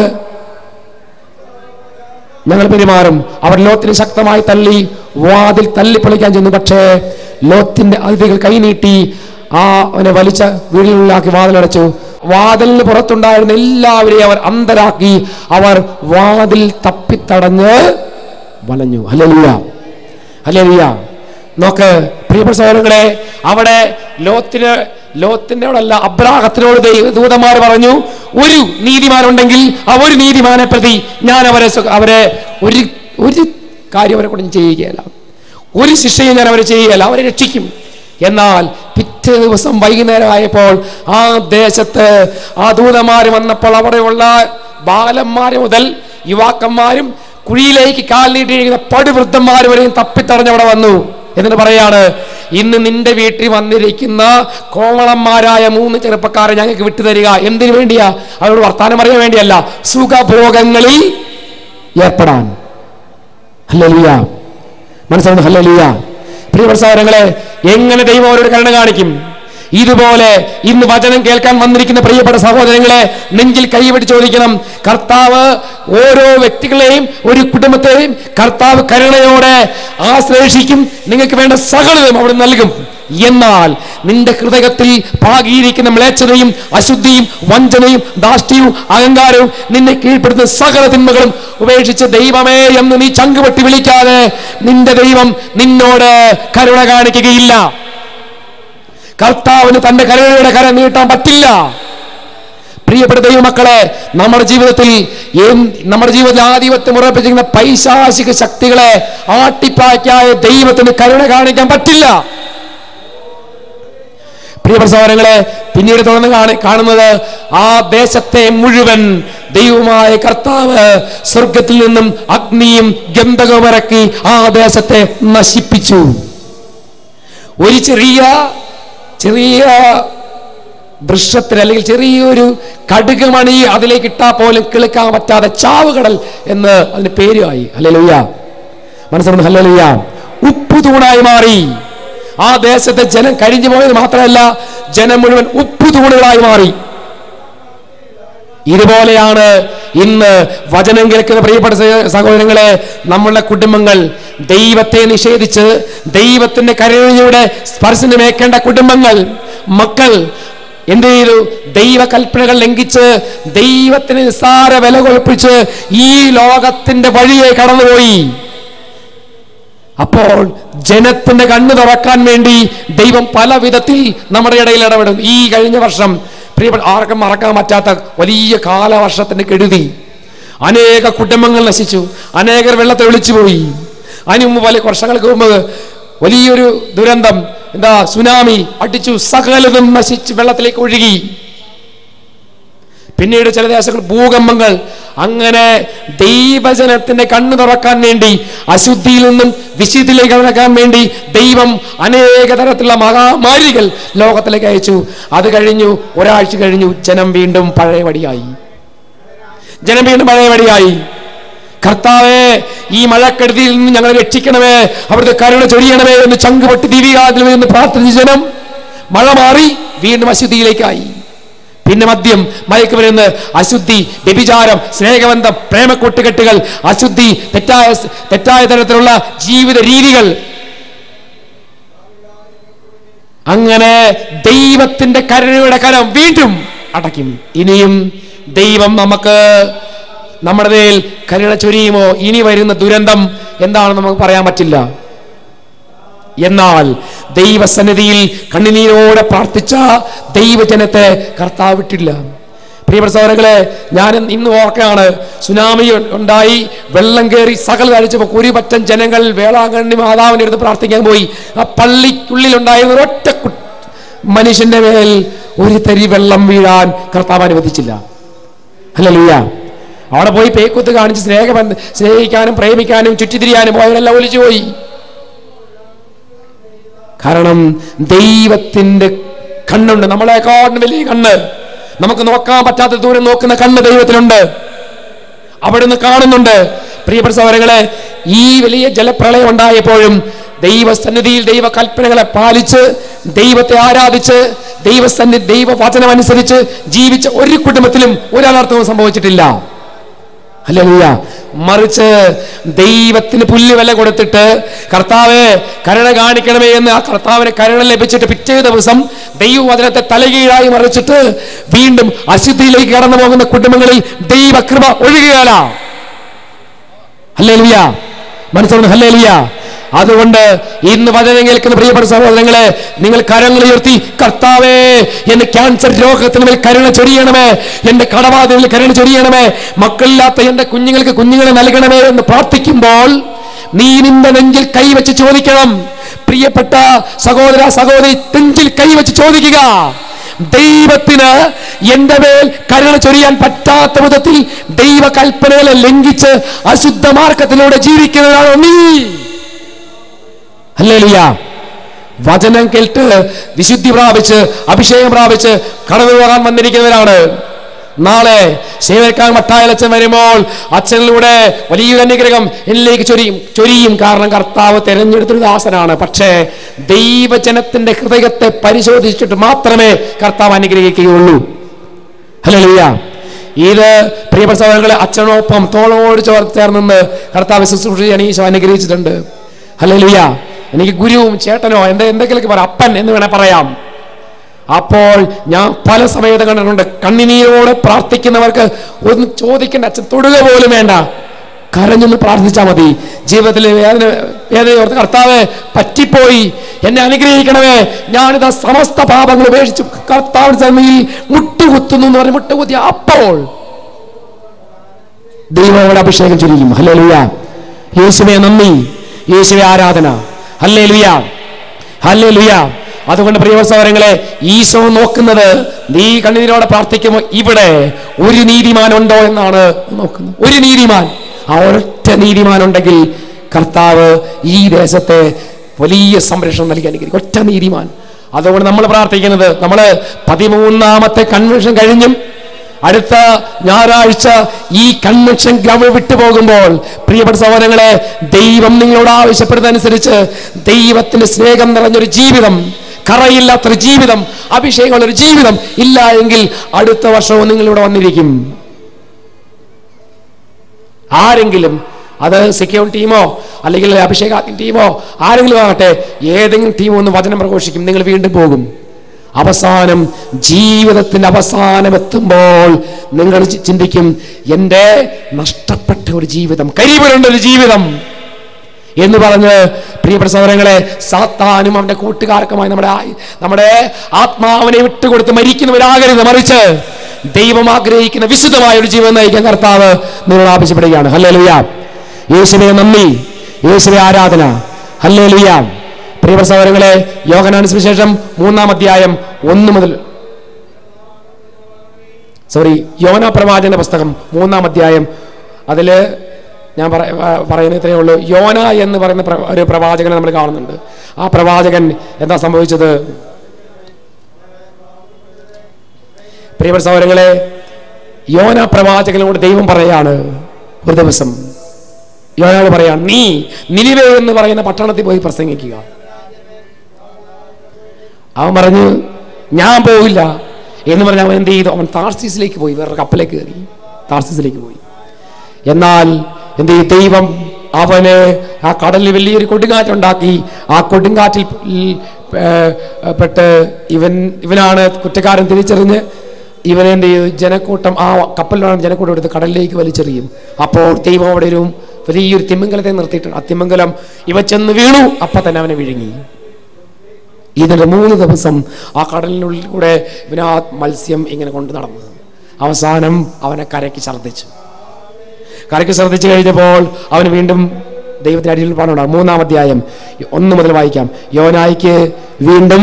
ഞങ്ങൾ പെരുമാറും അവർ ലോത്തിനെ ശക്തമായി തള്ളി വാതിൽ തല്ലിപ്പൊളിക്കാൻ ചെന്നു പക്ഷേ ലോത്തിന്റെ അതിഥികൾ കൈനീട്ടി ആ അവനെ വലിച്ച വീടിനുള്ളിലാക്കി വാതിലടച്ചു വാതിലിന് പുറത്തുണ്ടായിരുന്ന എല്ലാവരെയും അവർ അന്തരാക്കി അവർ വാതിൽ തപ്പിത്തടഞ്ഞ് വലഞ്ഞു ഹല്ലേലൂയ ഹല്ലേലൂയ നോക്ക് പ്രിയപ്പെട്ട സഹോദരങ്ങളെ അവിടെ ലോത്തിന് ലോത്തിന്റെ അല്ല അബ്രാഹത്തിനോട് ദൈവ- ദൂതന്മാർ പറഞ്ഞു ഒരു നീതിമാനുണ്ടെങ്കിൽ ആ ഒരു നീതിമാനെ പ്രതി ഞാൻ അവരെ സു- അവരെ ഒരു ഒരു കാര്യം അവരെ കൊണ്ട് ഞാൻ ചെയ്യുകയല്ല ഒരു ശിക്ഷയും ഞാൻ അവരെ ചെയ്യുകയല്ല അവരെ രക്ഷിക്കും എന്നാൽ പിറ്റേ ദിവസം വൈകുന്നേരമായപ്പോൾ ആ ദേശത്ത് ആ ദൂതന്മാർ വന്നപ്പോൾ അവിടെയുള്ള ബാലന്മാര് മുതൽ യുവാക്കന്മാരും കുഴിയിലേക്ക് കാൽ നീട്ടിയിരിക്കുന്ന പടുവൃദ്ധന്മാർ വരെയും തപ്പിത്തടഞ്ഞ് അവിടെ വന്നു എന്നിട്ട് പറയാണ് ഇന്ന് നിന്റെ വീട്ടിൽ വന്നിരിക്കുന്ന കോവളന്മാരായ മൂന്ന് ചെറുപ്പക്കാരെ ഞങ്ങൾക്ക് വിട്ടുതരിക എന്തിനു വേണ്ടിയാ അവരോട് വർത്താനം പറയാൻ വേണ്ടിയല്ല സുഖഭോഗങ്ങളിൽ ഏർപ്പെടാൻ ഹല്ലേലൂയ മനസ്സിലാവുന്നു ഹല്ലേലൂയ പ്രിയപ്പെട്ട സഹോദരങ്ങളെ എങ്ങനെ ദൈവം അവരോട് കരുണ കാണിക്കും ഇതുപോലെ ഇന്ന് വചനം കേൾക്കാൻ വന്നിരിക്കുന്ന പ്രിയപ്പെട്ട സഹോദരങ്ങളെ നെഞ്ചിൽ കൈപിടിച്ച് ചോദിക്കണം കർത്താവ് ഓരോ വ്യക്തികളെയും ഒരു കുടുംബത്തെയും കർത്താവ് കരുണയോടെ ആശ്ലേഷിക്കും നിങ്ങൾക്ക് വേണ്ട സകലതും അവിടെ നൽകും എന്നാൽ നിന്റെ ഹൃദയത്തിൽ പാകിയിരിക്കുന്ന മ്ലേച്ഛതയും അശുദ്ധിയും വഞ്ചനയും ധാഷ്ട്യവും അഹങ്കാരവും നിന്നെ കീഴ്പ്പെടുത്തുന്ന സകല തിന്മകളും ഉപേക്ഷിച്ച് ദൈവമേ എന്ന് നീ ചങ്കുപെട്ടി വിളിക്കാതെ നിന്റെ ദൈവം നിന്നോട് കരുണ കാണിക്കുകയില്ല കർത്താവിന് തന്റെ കരുണയുടെ കരം നീട്ടാൻ പറ്റില്ല പ്രിയപ്പെട്ട ദൈവമക്കളെ നമ്മുടെ ജീവിതത്തിൽ ഏം- നമ്മുടെ ജീവിതത്തിൽ ആധിപത്യം ഉറപ്പിച്ചിരിക്കുന്ന പൈശാചിക ശക്തികളെ ആട്ടിപ്പാക്കായ ദൈവത്തിന് കരുണ കാണിക്കാൻ പറ്റില്ല പ്രിയപ്പെട്ട സഹോദരങ്ങളെ പിന്നീട് തുടർന്ന് കാണി- കാണുന്നത് ആ ദേശത്തെ മുഴുവൻ ദൈവമായ കർത്താവ് സ്വർഗത്തിൽ നിന്നും അഗ്നിയും ഗന്ധകവും ഇറക്കി ആ ദേശത്തെ നശിപ്പിച്ചു ഒരു ചെറിയ ചെറിയ വൃക്ഷത്തിന് അല്ലെങ്കിൽ ചെറിയൊരു കടുകുമണി അതിലേക്ക് ഇട്ടാൽ പോലും കിളുക്കാൻ പറ്റാതെ ചാവുകടൽ എന്ന് അതിന് പേരുമായി ഹല്ലേലൂയ മനസ്സിലാവുന്നു ഹല്ലേലൂയ ഉപ്പു തൂണായി മാറി ആ ദേശത്തെ ജനം കഴിഞ്ഞു പോയത് മാത്രമല്ല ജനം മുഴുവൻ ഉപ്പു തൂണുകളായി മാറി ഇതുപോലെയാണ് ഇന്ന് വചനം കേൾക്കുന്ന പ്രിയപ്പെട്ട സഹ- സഹോദരങ്ങളെ നമ്മളുടെ കുടുംബങ്ങൾ ദൈവത്തെ നിഷേധിച്ച് ദൈവത്തിന്റെ കരുണയുടെ സ്പർശനമേക്കേണ്ട കുടുംബങ്ങൾ മക്കൾ എന്ത് ചെയ്തു ദൈവകൽപ്പനകൾ ലംഘിച്ച് ദൈവത്തിന് നിസ്സാര വില കൊൽപ്പിച്ച് ഈ ലോകത്തിന്റെ വഴിയെ കടന്നുപോയി അപ്പോൾ ജനത്തിന്റെ കണ്ണ് തുറക്കാൻ വേണ്ടി ദൈവം പല വിധത്തിൽ നമ്മുടെ ഇടയിൽ ഇടപെടും ഈ കഴിഞ്ഞ വർഷം പ്രിയപ്പെട്ട ആർക്കും മറക്കാൻ പറ്റാത്ത വലിയ കാലവർഷത്തിന്റെ കെടുതി അനേക കുടുംബങ്ങൾ നശിച്ചു അനേകർ വെള്ളത്തെ ഒളിച്ചുപോയി അതിന് മുമ്പ് പല വർഷങ്ങൾക്ക് മുമ്പ് വലിയൊരു ദുരന്തം എന്താ സുനാമി അടിച്ചു സകലതും നശിച്ച് വെള്ളത്തിലേക്ക് ഒഴുകി പിന്നീട് ചില ദേശങ്ങൾ ഭൂകമ്പങ്ങൾ അങ്ങനെ ദൈവജനത്തിന്റെ കണ്ണു തുറക്കാൻ വേണ്ടി അശുദ്ധിയിൽ നിന്നും വിശുദ്ധിയിലേക്ക് കടക്കാൻ വേണ്ടി ദൈവം അനേക തരത്തിലുള്ള മഹാമാരികൾ ലോകത്തിലേക്ക് അയച്ചു അത് കഴിഞ്ഞു ഒരാഴ്ച കഴിഞ്ഞു ജനം വീണ്ടും പഴയപടിയായി ജനം വീണ്ടും പഴയപടിയായി കർത്താവേ ഈ മഴക്കെടുതിയിൽ നിന്ന് ഞങ്ങളെ രക്ഷിക്കണമേ അവിടുത്തെ കരുണ ചൊരിയണമേ എന്ന് ചങ്കുപൊട്ടി ദിവ്യാതിൽ നിന്ന് പ്രാർത്ഥിച്ച ജനം മഴ മാറി വീണ്ടും അശുദ്ധിയിലേക്കായി പിന്നെ മദ്യം മയക്കുമരുന്ന് അശുദ്ധി വ്യഭിചാരം സ്നേഹബന്ധം പ്രേമക്കൂട്ടുകെട്ടുകൾ അശുദ്ധി തെറ്റായ തെറ്റായ തരത്തിലുള്ള ജീവിത രീതികൾ അങ്ങനെ ദൈവത്തിന്റെ കരുണയുടെ കരം വീണ്ടും അടയ്ക്കും ഇനിയും ദൈവം നമുക്ക് നമ്മുടെ മേൽ കരുണ ചൊരിയുമോ ഇനി വരുന്ന ദുരന്തം എന്താണെന്ന് നമുക്ക് പറയാൻ പറ്റില്ല എന്നാൽ ദൈവസന്നിധിയിൽ കണ്ണുനീരോടെ പ്രാർത്ഥിച്ച ദൈവജനത്തെ കർത്താവ് വിട്ടില്ല പ്രിയപ്പെട്ട സഹോദരങ്ങളെ ഞാൻ ഇന്ന് ഓർക്കാണ് സുനാമി ഉണ്ടായി വെള്ളം കയറി സകല കഴിച്ചപ്പോൾ കുരിപറ്റൻ ജനങ്ങൾ വേളാങ്കണ്ണി മാതാവിൻ്റെ അടുത്ത് പ്രാർത്ഥിക്കാൻ പോയി ആ പള്ളിക്കുള്ളിൽ ഉണ്ടായിരുന്ന ഒരൊറ്റ കു- മനുഷ്യന്റെ മേൽ ഒരു തരി വെള്ളം വീഴാൻ കർത്താവ് അനുവദിച്ചില്ല അല്ലല്ലൂയ അവിടെ പോയി പേക്കുത്ത് കാണിച്ച് സ്നേഹബന്ധ സ്നേഹിക്കാനും പ്രേമിക്കാനും ചുറ്റിത്തിരിയാനും പോയവരെല്ലാം ഒലിച്ചു പോയി കാരണം ദൈവത്തിന്റെ കണ്ണുണ്ട് നമ്മളെക്കാട്ടിലും വലിയ കണ്ണ് നമുക്ക് നോക്കാൻ പറ്റാത്ത ദൂരം നോക്കുന്ന കണ്ണ് ദൈവത്തിനുണ്ട് അവിടുന്ന് കാണുന്നുണ്ട് പ്രിയപ്പെട്ട സഹോദരങ്ങളെ ഈ വലിയ ജലപ്രളയം ഉണ്ടായപ്പോഴും ദൈവസന്നിധിയിൽ ദൈവ കൽപ്പനകളെ പാലിച്ച് ദൈവത്തെ ആരാധിച്ച് ദൈവസന്നി ദൈവവചനം അനുസരിച്ച് ജീവിച്ച ഒരു കുടുംബത്തിലും ഒരു അനർത്ഥവും സംഭവിച്ചിട്ടില്ല ഹല്ലേലൂയ മറിച്ച് ദൈവത്തിന് പുല്ല് വില കൊടുത്തിട്ട് കർത്താവെ കരുണ കാണിക്കണമേ എന്ന് ആ കർത്താവിന് കരുണ ലഭിച്ചിട്ട് പിറ്റേ ദിവസം ദൈവവചനത്തെ തലകീഴായി മറിച്ചിട്ട് വീണ്ടും അശുദ്ധിയിലേക്ക് കടന്നു പോകുന്ന കുടുംബങ്ങളിൽ ദൈവകൃപ ഒഴുകുകയല്ല ഹല്ലേലൂയ മനസ്സിലാവുന്നു ഹല്ലേലൂയ അതുകൊണ്ട് ഇന്ന് വചനം കേൾക്കുന്ന പ്രിയപ്പെട്ട സഹോദരങ്ങളെ നിങ്ങൾ കരങ്ങൾ ഉയർത്തി കർത്താവേ എന്റെ ക്യാൻസർ രോഗത്തിന് മേൽ കരുണ ചൊരിയണമേ എന്റെ കടബാധകളിൽ കരുണ ചൊരിയണമേ മക്കളില്ലാത്ത എന്റെ കുഞ്ഞുങ്ങൾക്ക് കുഞ്ഞുങ്ങളെ നൽകണമേ എന്ന് പ്രാർത്ഥിക്കുമ്പോൾ നീ നിന്റെ നെഞ്ചിൽ കൈവച്ച് ചോദിക്കണം പ്രിയപ്പെട്ട സഹോദര സഹോദരി നെഞ്ചിൽ കൈവച്ച് ചോദിക്കുക ദൈവത്തിന് എന്റെ മേൽ കരുണ ചൊരിയാൻ പറ്റാത്ത വിധത്തിൽ ദൈവകൽപ്പനകളെ ലംഘിച്ച് അശുദ്ധ മാർഗത്തിലൂടെ ജീവിക്കുന്നതാണോ നീ ഹല്ലേലൂയ വചനം കേട്ട് വിശുദ്ധി പ്രാപിച്ച് അഭിഷേകം പ്രാപിച്ച് കടന്നു പോകാൻ വന്നിരിക്കുന്നവരാണ് നാളെ സേവക്കാൻ മത്തായലച്ചൻ വരുമ്പോൾ അച്ഛനിലൂടെ വലിയൊരു അനുഗ്രഹം എന്നിലേക്ക് ചൊരിയും ചൊരിയും കാരണം കർത്താവ് തെരഞ്ഞെടുത്തൊരു ദാസനാണ് പക്ഷേ ദൈവജനത്തിന്റെ ഹൃദയത്തെ പരിശോധിച്ചിട്ട് മാത്രമേ കർത്താവ് അനുഗ്രഹിക്കുകയുള്ളൂ ഹല്ലേലൂയ ഇത് പ്രിയപ്പെട്ട സഹോദരങ്ങളെ അച്ഛനോടൊപ്പം തോളോട് ചോർ ചേർന്ന് കർത്താവ് ശുശ്രൂഷ ചെയ്യാൻ ഈശോ അനുഗ്രഹിച്ചിട്ടുണ്ട് ഹല്ലേലൂയ എനിക്ക് ഗുരുവും ചേട്ടനോ എന്റെ എന്തെങ്കിലുമൊക്കെ പറയാം അപ്പൻ എന്ന് വേണേ പറയാം അപ്പോൾ ഞാൻ പല സമയത്ത് കണ്ടിട്ടുണ്ട് കണ്ണിനീരോടെ പ്രാർത്ഥിക്കുന്നവർക്ക് ഒന്ന് ചോദിക്കേണ്ട അച്ഛൻ തൊടുക പോലും വേണ്ട കരഞ്ഞൊന്ന് പ്രാർത്ഥിച്ചാൽ മതി ജീവിതത്തിലെ വേദന വേദനയോർത്ത് കർത്താവ് പറ്റിപ്പോയി എന്നെ അനുഗ്രഹിക്കണമേ ഞാനിതാ സമസ്ത പാപങ്ങൾ ഉപേക്ഷിച്ചു കർത്താവിന്റെ സന്നിധിയിൽ മുട്ടുകുത്തുന്നു എന്ന് പറഞ്ഞ് മുട്ടുകുത്തി അപ്പോൾ ദൈവങ്ങളുടെ അഭിഷേകം ചൊരിയും ഹല്ലേ ലുയ യേശുവെ നന്ദി യേശുവെ ആരാധന ഹല്ലേ ലുയ ഹല്ലേ ലുയ അതുകൊണ്ട് പ്രിയ സഹോദരങ്ങളെ ഈശോ നോക്കുന്നത് നീ കണ്ണീരോടെ പ്രാർത്ഥിക്കുമ്പോൾ ഇവിടെ ഒരു നീതിമാൻ ഉണ്ടോ എന്നാണ് നോക്കുന്നത് ഒരു നീതിമാൻ ആ ഒരൊറ്റ നീതിമാൻ ഉണ്ടെങ്കിൽ കർത്താവ് ഈ ദേശത്തെ വലിയ സംരക്ഷണം നൽകി അനുഗ്രഹിക്കും ഒറ്റ നീതിമാൻ അതുകൊണ്ട് നമ്മൾ പ്രാർത്ഥിക്കുന്നത് നമ്മൾ പതിമൂന്നാമത്തെ കൺവെൻഷൻ കഴിഞ്ഞും അടുത്ത ഞായറാഴ്ച ഈ കൺവെൻഷൻ ഗ്രൗണ്ട് വിട്ടു പോകുമ്പോൾ പ്രിയപ്പെട്ട സഹോദരങ്ങളെ ദൈവം നിങ്ങളോട് ആവശ്യപ്പെടുന്നതനുസരിച്ച് ദൈവത്തിന്റെ സ്നേഹം നിറഞ്ഞൊരു ജീവിതം കറയില്ലാത്തൊരു ജീവിതം അഭിഷേകമുള്ള ഒരു ജീവിതം ഇല്ല എങ്കിൽ അടുത്ത വർഷവും നിങ്ങൾ ഇവിടെ വന്നിരിക്കും ആരെങ്കിലും അത് സെക്യൂരിറ്റി ടീമോ അല്ലെങ്കിൽ അഭിഷേകാഗ്നി ടീമോ ആരെങ്കിലും ആകട്ടെ ഏതെങ്കിലും ടീം ഒന്ന് വചനം പ്രഘോഷിക്കും നിങ്ങൾ വീണ്ടും പോകും അവസാനം ജീവിതത്തിന്റെ അവസാനം എത്തുമ്പോൾ നിങ്ങൾ ചി- ചിന്തിക്കും എൻ്റെ നഷ്ടപ്പെട്ട ഒരു ജീവിതം കരിവരുണ്ട ഒരു ജീവിതം എന്ന് പറഞ്ഞ് പ്രിയപ്പെട്ട സഹോദരങ്ങളെ സാത്താനും അവന്റെ കൂട്ടുകാർക്കുമായി നമ്മുടെ ആ- നമ്മുടെ ആത്മാവിനെ വിട്ടുകൊടുത്ത് മരിക്കുന്നവരാകരുത് മറിച്ച് ദൈവം ആഗ്രഹിക്കുന്ന വിശുദ്ധമായ ഒരു ജീവൻ നയിക്കാൻ കർത്താവ് നിങ്ങളോട് ആവശ്യപ്പെടുകയാണ് ഹല്ലേ ലുയ യേശുവെ നന്ദി യേശുവെ ആരാധന ഹല്ലേ ലുയ പ്രിയപ്പെട്ട സഹോദരങ്ങളെ യോഗനാന സുവിശേഷം മൂന്നാം അധ്യായം ഒന്ന് മുതൽ സോറി യോന പ്രവാചന പുസ്തകം മൂന്നാം അധ്യായം അതില് ഞാൻ പറ- ആ, പറയുന്ന ഇത്രയേ ഉള്ളൂ യോന എന്ന് പറയുന്ന പ്ര- ഒരു പ്രവാചകനെ നമ്മൾ കാണുന്നുണ്ട് ആ പ്രവാചകൻ എന്താ സംഭവിച്ചത് പ്രിയപ്പെട്ട സഹോദരങ്ങളെ യോന പ്രവാചകനോട് ദൈവം പറയാണ് ഒരു ദിവസം യോനോട് പറയാണ് നീ നിലിവേ എന്ന് പറയുന്ന പട്ടണത്തിൽ പോയി പ്രസംഗിക്കുക അവൻ പറഞ്ഞു ഞാൻ പോകില്ല എന്ന് പറഞ്ഞ് അവൻ എന്ത് ചെയ്തു അവൻ താർസീസിലേക്ക് പോയി വേറെ കപ്പലേക്ക് കയറി താർസീസിലേക്ക് പോയി എന്നാൽ എന്ത് ചെയ്യും ദൈവം അവന് ആ കടലിൽ വലിയൊരു കൊടുങ്കാറ്റുണ്ടാക്കി ആ കൊടുങ്കാറ്റിൽ ഏ, പെട്ട് ഇവൻ ഇവനാണ് കുറ്റക്കാരൻ തിരിച്ചറിഞ്ഞ് ഇവനെ എന്ത് ചെയ്തു ജനക്കൂട്ടം ആ കപ്പലിലാണ് ജനക്കൂട്ടം എടുത്ത് കടലിലേക്ക് വലിച്ചെറിയും അപ്പോൾ ദൈവം അവിടെ ഒരു വലിയൊരു തിമിംഗലത്തെ നിർത്തിയിട്ടുണ്ട് ആ തിമിംഗലം ഇവ ചെന്ന് വീണു അപ്പൊ തന്നെ അവനെ വിഴുങ്ങി ഇതിന്റെ മൂന്ന് ദിവസം ആ കടലിനുള്ളിൽ കൂടെ ഇവൻ ആ മത്സ്യം ഇങ്ങനെ കൊണ്ട് നടന്നു അവസാനം അവനെ കരയ്ക്ക് ഛർദ്ദിച്ചു കരയ്ക്ക് ശ്രദ്ധിച്ചു കഴിഞ്ഞപ്പോൾ അവന് വീണ്ടും ദൈവത്തിന്റെ അടിയിൽ പാടുണ്ടാകും മൂന്നാം അധ്യായം ഒന്ന് മുതൽ വായിക്കാം യോനായിക്ക് വീണ്ടും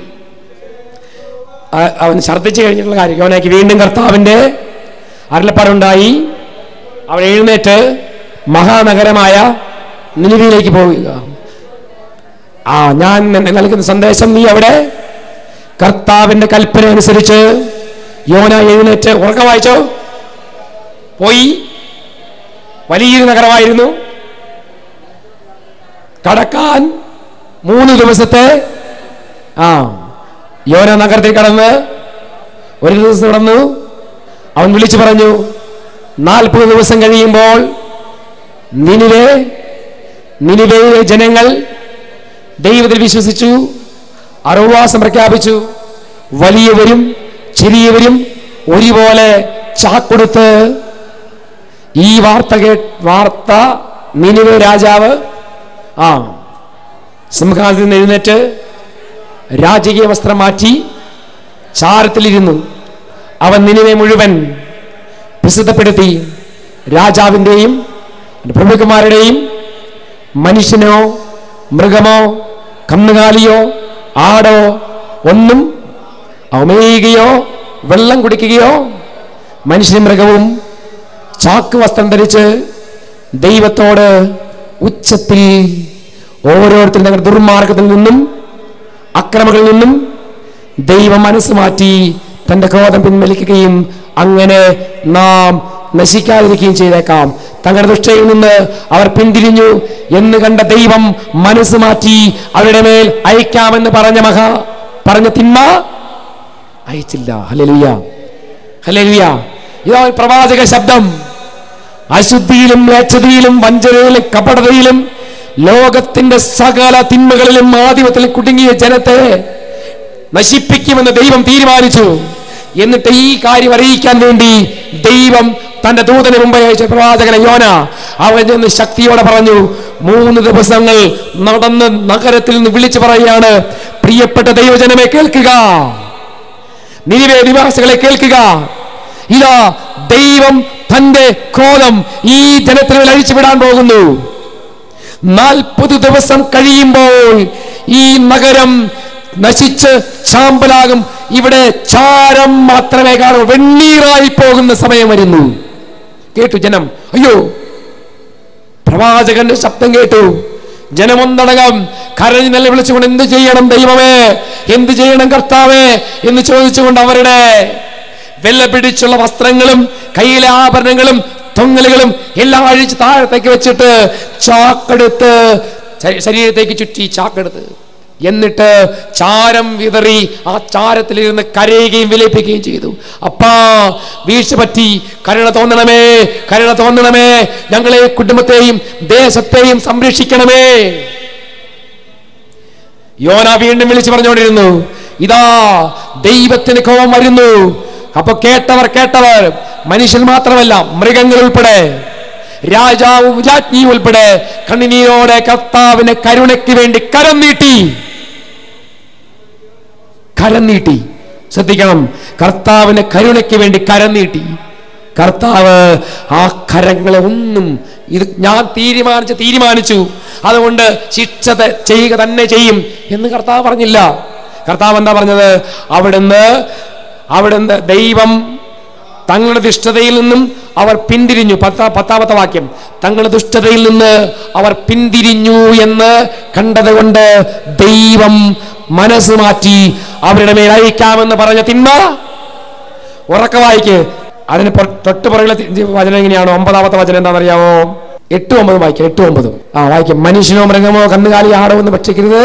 ആ- അവൻ ഛർദ്ദിച്ചു കഴിഞ്ഞിട്ടുള്ള കാര്യം യോനായിക്ക് വീണ്ടും കർത്താവിന്റെ അരുളപ്പാടുണ്ടായി അവൻ എഴുന്നേറ്റ് മഹാനഗരമായ നിലവിലേക്ക് പോവുക ആ ഞാൻ നിനക്ക് നൽകുന്ന സന്ദേശം നീ അവിടെ കർത്താവിന്റെ കൽപ്പന അനുസരിച്ച് യോന എഴുന്നേറ്റ് ഉറക്കം വായിച്ചോ പോയി വലിയൊരു നഗരമായിരുന്നു കടക്കാൻ മൂന്ന് ദിവസത്തെ ആ യോന നഗരത്തിൽ കടന്ന് ഒരു ദിവസം കടന്നു അവൻ വിളിച്ചു പറഞ്ഞു നാൽപ്പത് ദിവസം കഴിയുമ്പോൾ നിനിവേ നിനിവയിലെ ജനങ്ങൾ ദൈവത്തിൽ വിശ്വസിച്ചു അറുവാസം പ്രഖ്യാപിച്ചു വലിയവരും ചെറിയവരും ഒരുപോലെ ചാക്കൊടുത്ത് ഈ വാർത്ത കേ വാർത്ത നിനിവേ രാജാവ് ആ സിംഹാസനത്തിൽ നിന്ന് എഴുന്നേറ്റ് രാജകീയ വസ്ത്രം മാറ്റി ചാരത്തിലിരുന്നു അവൻ നിനിവെ മുഴുവൻ പ്രസിദ്ധപ്പെടുത്തി രാജാവിൻ്റെയും പ്രഭുക്കന്മാരുടെയും മനുഷ്യനോ മൃഗമോ കന്നുകാലിയോ ആടോ ഒന്നും അവമേയുകയോ വെള്ളം കുടിക്കുകയോ മനുഷ്യനും മൃഗവും ചാക്ക് വസ്ത്രം ധരിച്ച് ദൈവത്തോട് ഉച്ചത്തിൽ ഓരോരുത്തരും തങ്ങളുടെ ദുർമാർഗത്തിൽ നിന്നും അക്രമങ്ങളിൽ നിന്നും ദൈവം മനസ്സ് മാറ്റി തന്റെ ക്രോധം പിൻവലിക്കുകയും അങ്ങനെ നാം നശിക്കാതിരിക്കുകയും ചെയ്തേക്കാം തങ്ങളുടെ ദുഷ്ടയിൽ നിന്ന് അവർ പിന്തിരിഞ്ഞു എന്ന് കണ്ട ദൈവം മനസ്സ് മാറ്റി അവരുടെ മേൽ അയക്കാമെന്ന് പറഞ്ഞ മഹാ പറഞ്ഞ തിന്മ അയച്ചില്ല ഹലലുയ ഹലലുയ ഇതാ ഒരു പ്രവാചക ശബ്ദം അശുദ്ധിയിലും മ്ലേച്ഛതയിലും വഞ്ചനയിലും കപടതയിലും ലോകത്തിന്റെ സകല തിന്മകളിലും ആധിപത്യത്തിൽ കുടുങ്ങിയ ജനത്തെ നശിപ്പിക്കുമെന്ന് ദൈവം തീരുമാനിച്ചു എന്നിട്ട് ഈ കാര്യം അറിയിക്കാൻ വേണ്ടി ദൈവം തന്റെ ദൂതന് മുമ്പ് അയച്ച പ്രവാചകന യോന അവൻ ചെന്ന് ശക്തിയോടെ പറഞ്ഞു മൂന്ന് ദിവസങ്ങൾ നടന്ന് നഗരത്തിൽ നിന്ന് വിളിച്ചു പറയുകയാണ് പ്രിയപ്പെട്ട ദൈവജനമെ കേൾക്കുക നിനിവേ നിവാസികളെ കേൾക്കുക ഇതാ ദൈവം തന്റെ ക്രോധം ഈ ജനത്തിന് മേൽ അഴിച്ചുവിടാൻ പോകുന്നു നാൽപ്പത് ദിവസം കഴിയുമ്പോൾ ഈ നഗരം നശിച്ച് ചാമ്പലാകും ഇവിടെ ചാരം മാത്രമേ കാണൂ വെണ്ണീറായി പോകുന്ന സമയം വരുന്നു കേട്ടു ജനം അയ്യോ പ്രവാചകന്റെ ശബ്ദം കേട്ടു ജനമൊന്നടങ്കം കരഞ്ഞ് നില വിളിച്ചുകൊണ്ട് എന്ത് ചെയ്യണം ദൈവമേ എന്ത് ചെയ്യണം കർത്താവേ എന്ന് ചോദിച്ചുകൊണ്ട് അവരുടെ വെല്ല പിടിച്ചുള്ള വസ്ത്രങ്ങളും കയ്യിലെ ആഭരണങ്ങളും തൊങ്ങലുകളും എല്ലാം അഴിച്ച് താഴത്തേക്ക് വെച്ചിട്ട് ചാക്കെടുത്ത് ശരീ- ശരീരത്തേക്ക് ചുറ്റി ചാക്കെടുത്ത് എന്നിട്ട് ചാരം വിതറി ആ ചാരത്തിലിരുന്ന് കരയുകയും വിലപിക്കുകയും ചെയ്തു അപ്പാ വീഴ്ച പറ്റി കരുണ തോന്നണമേ കരുണ തോന്നണമേ ഞങ്ങളെ കുടുംബത്തെയും ദേശത്തെയും സംരക്ഷിക്കണമേ യോന വീണ്ടും വിളിച്ചു പറഞ്ഞുകൊണ്ടിരുന്നു ഇതാ ദൈവത്തിന് കോപം വരുന്നു അപ്പൊ കേട്ടവർ കേട്ടവർ മനുഷ്യൻ മാത്രമല്ല മൃഗങ്ങൾ ഉൾപ്പെടെ രാജാവും രാജ്ഞി ഉൾപ്പെടെ കണ്ണുനീരോടെ കർത്താവിന് കരുണയ്ക്ക് വേണ്ടി കരം നീട്ടി കരം നീട്ടി ശ്രദ്ധിക്കണം കർത്താവിന് കരുണയ്ക്ക് വേണ്ടി കരം നീട്ടി കർത്താവ് ആ കരങ്ങളെ ഒന്നും ഇത് ഞാൻ തീരുമാനിച്ച് തീരുമാനിച്ചു അതുകൊണ്ട് ശിക്ഷ ത- ചെയ്യുക തന്നെ ചെയ്യും എന്ന് കർത്താവ് പറഞ്ഞില്ല കർത്താവ് എന്താ പറഞ്ഞത് അവിടുന്ന് അവിടുന്ന് ദൈവം തങ്ങളുടെ ദുഷ്ടതയിൽ നിന്നും അവർ പിന്തിരിഞ്ഞു പത്താ പത്താമത്തെ വാക്യം തങ്ങളുടെ ദുഷ്ടതയിൽ നിന്ന് അവർ പിന്തിരിഞ്ഞു എന്ന് കണ്ടത് കൊണ്ട് ദൈവം മനസ്സ് മാറ്റി അവരുടെ മേൽ അയക്കാമെന്ന് പറഞ്ഞ തിന്മ ഉറക്ക വായിക്ക് അതിന് പൊ- തൊട്ട് പുറകിലെ തി- വചനം എങ്ങനെയാണോ ഒമ്പതാമത്തെ വചനം എന്താണെന്നറിയാമോ എട്ടും ഒമ്പതും വായിക്കാം എട്ടും ഒമ്പതും ആ വായിക്കാം മനുഷ്യനോ മൃഗമോ കന്നുകാലി ആടോ എന്ന് ഭക്ഷിക്കരുത്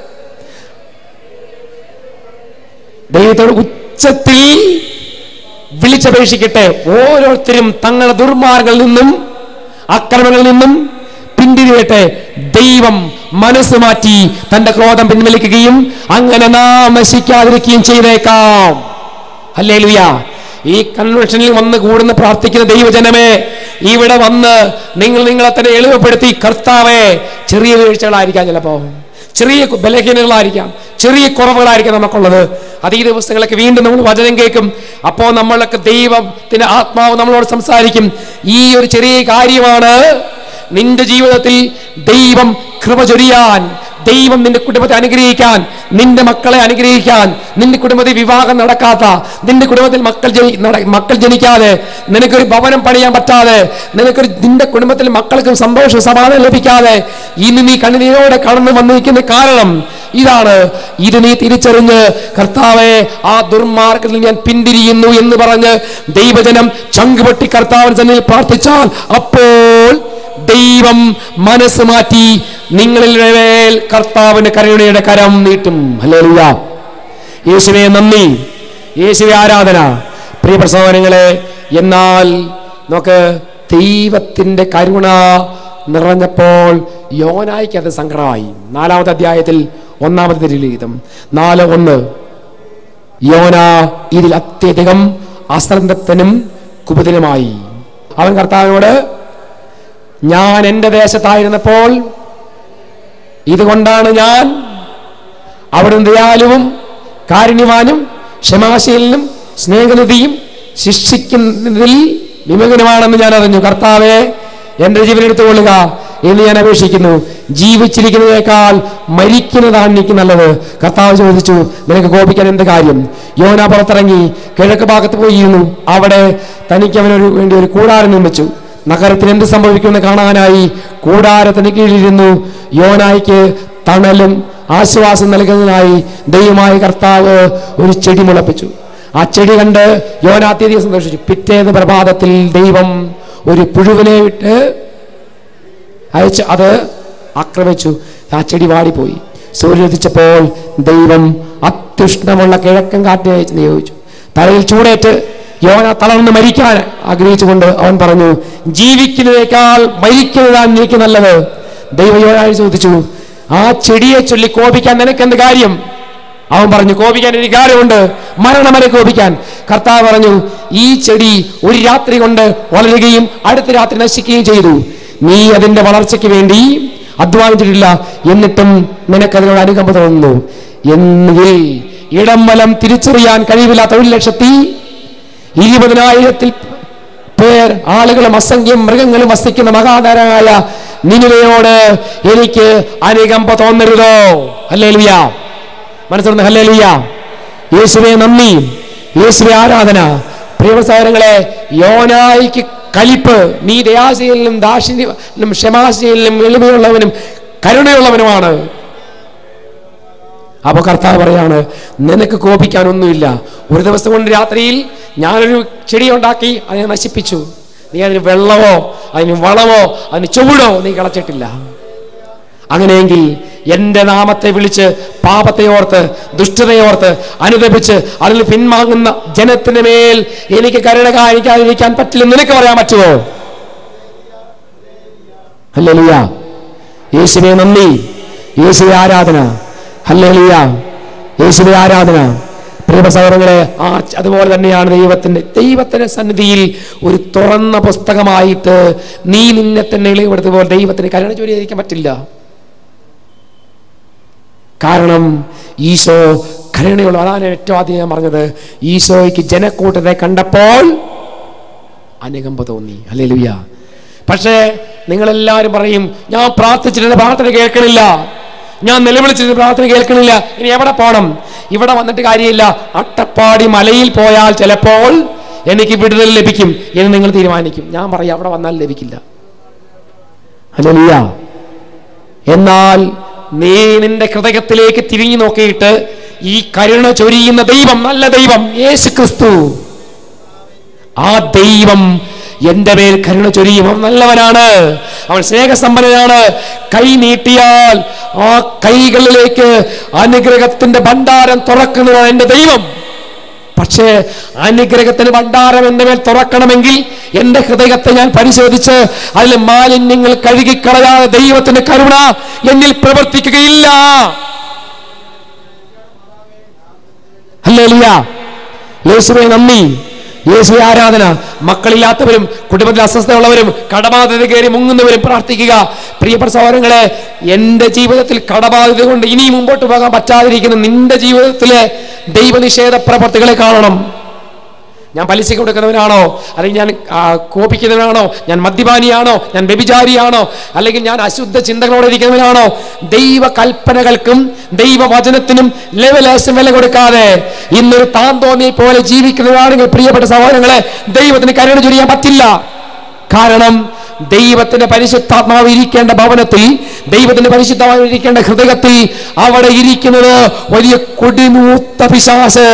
ദൈവത്തോട് ഉച്ചത്തിൽ വിളിച്ചപേക്ഷിക്കട്ടെ ഓരോരുത്തരും തങ്ങളുടെ ദുർമാർഗങ്ങളിൽ നിന്നും അക്രമങ്ങളിൽ നിന്നും പിന്തിരിയട്ടെ ദൈവം മനസ്സ് മാറ്റി തന്റെ ക്രോധം പിൻവലിക്കുകയും അങ്ങനെ നാം നശിക്കാതിരിക്കുകയും ചെയ്തേക്കാം അല്ലേ ഈ കൺവെൻഷനിൽ വന്ന് കൂടുന്ന പ്രാർത്ഥിക്കുന്ന ദൈവജനമേ ഇവിടെ വന്ന് നിങ്ങൾ നിങ്ങളെ തന്നെ എളിമപ്പെടുത്തി കർത്താവേ ചെറിയ വീഴ്ചകളായിരിക്കാം ചിലപ്പോ ചെറിയ കു- ബലഹീനങ്ങളായിരിക്കാം ചെറിയ കുറവുകളായിരിക്കാം നമുക്കുള്ളത് അത് ഈ ദിവസങ്ങളൊക്കെ വീണ്ടും നമ്മൾ വചനം കേൾക്കും അപ്പോൾ നമ്മളൊക്കെ ദൈവത്തിന്റെ ആത്മാവ് നമ്മളോട് സംസാരിക്കും ഈ ഒരു ചെറിയ കാര്യമാണ് നിന്റെ ജീവിതത്തിൽ ദൈവം കൃപ ചൊരിയാൻ ദൈവം നിന്റെ കുടുംബത്തെ അനുഗ്രഹിക്കാൻ നിന്റെ മക്കളെ അനുഗ്രഹിക്കാൻ നിന്റെ കുടുംബത്തിൽ വിവാഹം നടക്കാത്ത നിന്റെ കുടുംബത്തിൽ മക്കൾ ജനി- നട- മക്കൾ ജനിക്കാതെ നിനക്കൊരു ഭവനം പണിയാൻ പറ്റാതെ നിനക്കൊരു നിന്റെ കുടുംബത്തിൽ മക്കൾക്ക് സന്തോഷം സമാധാനം ലഭിക്കാതെ ഇന്ന് നീ കണ്ണുനീരോടെ കടന്നു വന്നിരിക്കുന്ന കാരണം ഇതാണ് ഇത് നീ തിരിച്ചറിഞ്ഞ് കർത്താവെ ആ ദുർമാർഗത്തിൽ ഞാൻ പിന്തിരിയുന്നു എന്ന് പറഞ്ഞ് ദൈവജനം ചങ്കുപൊട്ടി കർത്താവിന് സന്നിധിയിൽ പ്രാർത്ഥിച്ചാൽ അപ്പോൾ ദൈവം മനസ്സ് മാറ്റി നിങ്ങളിൽ മേൽ കർത്താവിന്റെ കരുണയുടെ കരം നീട്ടും ഹല്ലേലൂയ യേശുവെ നന്ദി യേശുവെ ആരാധന പ്രിയ പ്രസവനങ്ങളെ എന്നാൽ നോക്ക് ദൈവത്തിന്റെ കരുണ നിറഞ്ഞപ്പോൾ യോനായിക്ക് അത് സങ്കടമായി നാലാമത്തെ അധ്യായത്തിൽ ഒന്നാമത്തെ തിരുലിഖിതം നാല് ഒന്ന് യോന ഇതിൽ അത്യധികം അശ്രദ്ധനും കുപിതനുമായി അവൻ കർത്താവിനോട് ഞാൻ എൻ്റെ ദേശത്തായിരുന്നപ്പോൾ ഇതുകൊണ്ടാണ് ഞാൻ അവിടുന്ന് ദയാലുവും കാരുണ്യവാനും ക്ഷമാശീലനും സ്നേഹനിധിയും ശിക്ഷിക്കുന്നതിൽ വിമുഖനുമാണെന്ന് ഞാൻ അറിഞ്ഞു കർത്താവെ എൻ്റെ ജീവൻ എടുത്തുകൊള്ളുക എന്ന് ഞാൻ അപേക്ഷിക്കുന്നു ജീവിച്ചിരിക്കുന്നതിനേക്കാൾ മരിക്കുന്നതാണ് എനിക്ക് നല്ലത് കർത്താവ് ചോദിച്ചു നിനക്ക് കോപിക്കാൻ എന്ത് കാര്യം യോന പുറത്തിറങ്ങി കിഴക്ക് ഭാഗത്ത് പോയിരുന്നു അവിടെ തനിക്ക് അവനൊരു വേണ്ടി ഒരു കൂടാരം നിർമ്മിച്ചു നഗരത്തിൽ എന്ത് സംഭവിക്കുമെന്ന് കാണാനായി കൂടാരത്തിന് കീഴിലിരുന്നു യോനായിക്ക് തണലും ആശ്വാസം നൽകുന്നതിനായി ദൈവമായ കർത്താവ് ഒരു ചെടി മുളപ്പിച്ചു ആ ചെടി കണ്ട് യോന അത്യധികം സന്തോഷിച്ചു പിറ്റേന്ന് പ്രഭാതത്തിൽ ദൈവം ഒരു പുഴുവിനെ വിട്ട് അയച്ച് അത് ആക്രമിച്ചു ആ ചെടി വാടിപ്പോയി സൂര്യനുദിച്ചപ്പോൾ ദൈവം അത്യുഷ്ണമുള്ള കിഴക്കൻ കാറ്റിനെ അയച്ച് നിയോഗിച്ചു തലയിൽ ചൂടേറ്റ് യോന തളർന്ന് മരിക്കാൻ ആഗ്രഹിച്ചുകൊണ്ട് അവൻ പറഞ്ഞു ജീവിക്കുന്നതിനേക്കാൾ മരിക്കുന്നതാണ് എനിക്ക് നല്ലത് ദൈവ യോനായി ചോദിച്ചു ആ ചെടിയെ ചൊല്ലി കോപിക്കാൻ നിനക്ക് എന്ത് കാര്യം അവൻ പറഞ്ഞു കോപിക്കാൻ എനിക്ക് കാര്യമുണ്ട് മരണം വരെ കോപിക്കാൻ കർത്താവ് പറഞ്ഞു ഈ ചെടി ഒരു രാത്രി കൊണ്ട് വളരുകയും അടുത്ത രാത്രി നശിക്കുകയും ചെയ്തു നീ അതിന്റെ വളർച്ചയ്ക്ക് വേണ്ടി അധ്വാനിച്ചിട്ടില്ല എന്നിട്ടും നിനക്കതിനോട് അനുകമ്പ തോന്നുന്നു എങ്കിൽ ഇടം വലം തിരിച്ചറിയാൻ കഴിവില്ലാത്ത ഒരു ലക്ഷത്തി ഇരുപതിനായിരത്തിൽ പേർ ആളുകളും അസംഖ്യം മൃഗങ്ങളും വസിക്കുന്ന മഹാധാരമായ നിനുവയോട് എനിക്ക് അനുകമ്പ തോന്നരുതോ അല്ലേ ലുയ മനസ്സിലുണ്ട് ഹല്ലേ ലുയ യേശുവെ നന്ദി യേശുവെ ആരാധന പ്രിയവസാരങ്ങളെ യോനായിക്ക് കലിപ്പ് നീ ദയാശീലനും ദാക്ഷിണ്യം ക്ഷമാശീലനും എളിമയുള്ളവനും കരുണയുള്ളവനുമാണ് അപ്പൊ കർത്താവ് പറയാണ് നിനക്ക് കോപിക്കാനൊന്നുമില്ല ഒരു ദിവസം കൊണ്ട് രാത്രിയിൽ ഞാനൊരു ചെടി ഉണ്ടാക്കി അതിനെ നശിപ്പിച്ചു നീ അതിന് വെള്ളമോ അതിന് വളമോ അതിന് ചുവടോ നീ കളച്ചിട്ടില്ല അങ്ങനെയെങ്കിൽ എൻ്റെ നാമത്തെ വിളിച്ച് പാപത്തെ ഓർത്ത് ദുഷ്ടതയെ ഓർത്ത് അനുദപിച്ച് അതിൽ പിൻവാങ്ങുന്ന ജനത്തിന് മേൽ എനിക്ക് കരുണ കാണിക്കാതിരിക്കാൻ പറ്റില്ലെന്ന് നിനക്ക് പറയാൻ പറ്റുമോ ഹല്ലേലൂയ യേശുവെ നന്ദി യേശുവെ ആരാധന ഹല്ലേലൂയ യേശുവെ ആരാധന പ്രിയ സഹോദരങ്ങളെ ആ അതുപോലെ തന്നെയാണ് ദൈവത്തിന്റെ ദൈവത്തിന്റെ സന്നിധിയിൽ ഒരു തുറന്ന പുസ്തകമായിട്ട് നീ നിന്നെ തന്നെ ഇളവുപെടുത്തുമ്പോൾ ദൈവത്തിന് കരുണ ചൊരിയായിരിക്കാൻ പറ്റില്ല കാരണം ഈശോ കരുണയുള്ള അതാണ് ഏറ്റവും ആദ്യം ഞാൻ പറഞ്ഞത് ഈശോയ്ക്ക് ജനക്കൂട്ടത്തെ കണ്ടപ്പോൾ അനുകമ്പ തോന്നി അല്ലേ ലുയ്യ പക്ഷേ നിങ്ങളെല്ലാവരും പറയും ഞാൻ പ്രാർത്ഥിച്ചിട്ട് പ്രാർത്ഥന കേൾക്കണില്ല ഞാൻ നിലവിളിച്ചിട്ട് പ്രാർത്ഥന കേൾക്കണില്ല ഇനി എവിടെ പോകണം ഇവിടെ വന്നിട്ട് കാര്യമില്ല അട്ടപ്പാടി മലയിൽ പോയാൽ ചിലപ്പോൾ എനിക്ക് വിടുതൽ ലഭിക്കും എന്ന് നിങ്ങൾ തീരുമാനിക്കും ഞാൻ പറയാം അവിടെ വന്നാൽ ലഭിക്കില്ല അല്ലേ എന്നാൽ നീ നിന്റെ ഹൃദയത്തിലേക്ക് തിരിഞ്ഞു നോക്കിയിട്ട് ഈ കരുണ ചൊരിയുന്ന ദൈവം നല്ല ദൈവം യേശു ക്രിസ്തു ആ ദൈവം എന്റെ മേൽ കരുണ ചൊരിയും അവൻ നല്ലവനാണ് അവൻ സ്നേഹസമ്പന്നനാണ് കൈ നീട്ടിയാൽ ആ കൈകളിലേക്ക് അനുഗ്രഹത്തിന്റെ ഭണ്ഡാരം തുറക്കുന്നതാണ് എന്റെ ദൈവം പക്ഷേ അനുഗ്രഹത്തിന് ഭണ്ഡാരം എന്റെ മേൽ തുറക്കണമെങ്കിൽ എന്റെ ഹൃദയത്തെ ഞാൻ പരിശോധിച്ച് അതിൽ മാലിന്യങ്ങൾ കഴുകിക്കളയാതെ ദൈവത്തിന്റെ കരുണ എന്നിൽ പ്രവർത്തിക്കുകയില്ല ഹല്ലേലൂയ യേശുവെ നന്ദി യേശുവെ ആരാധന മക്കളില്ലാത്തവരും കുടുംബത്തിൽ അസ്വസ്ഥതയുള്ളവരും കടബാധ്യത കയറി മുങ്ങുന്നവരും പ്രാർത്ഥിക്കുക പ്രിയപ്പെട്ട സഹോദരങ്ങളെ എന്റെ ജീവിതത്തിൽ കടബാധ്യത കൊണ്ട് ഇനി മുമ്പോട്ട് പോകാൻ പറ്റാതിരിക്കുന്ന നിന്റെ ജീവിതത്തിലെ ദൈവനിഷേധ പ്രവർത്തികളെ കാണണം ഞാൻ പലിശ കൊടുക്കുന്നവനാണോ അല്ലെങ്കിൽ ഞാൻ ആ, കോപിക്കുന്നവനാണോ ഞാൻ മദ്യപാനിയാണോ ഞാൻ വ്യഭിചാരിയാണോ അല്ലെങ്കിൽ ഞാൻ അശുദ്ധ ചിന്തകളോടെ ഇരിക്കുന്നവനാണോ ദൈവ കൽപ്പനകൾക്കും ദൈവവചനത്തിനും ലെവലേശം വില കൊടുക്കാതെ ഇന്നൊരു താൻ തോന്നിയെ പോലെ ജീവിക്കുന്നവരാണെങ്കിൽ പ്രിയപ്പെട്ട സഹോദരങ്ങളെ ദൈവത്തിന് കരുണ ചൊരിയാൻ പറ്റില്ല കാരണം ദൈവത്തിന്റെ പരിശുദ്ധാത്മാവ് ഇരിക്കേണ്ട ഭവനത്തിൽ ദൈവത്തിന്റെ പരിശുദ്ധാത്മാവ് ഇരിക്കേണ്ട ഹൃദയത്തിൽ അവിടെ ഇരിക്കുന്നത് വലിയ കൊടിമൂത്ത പിശാസ്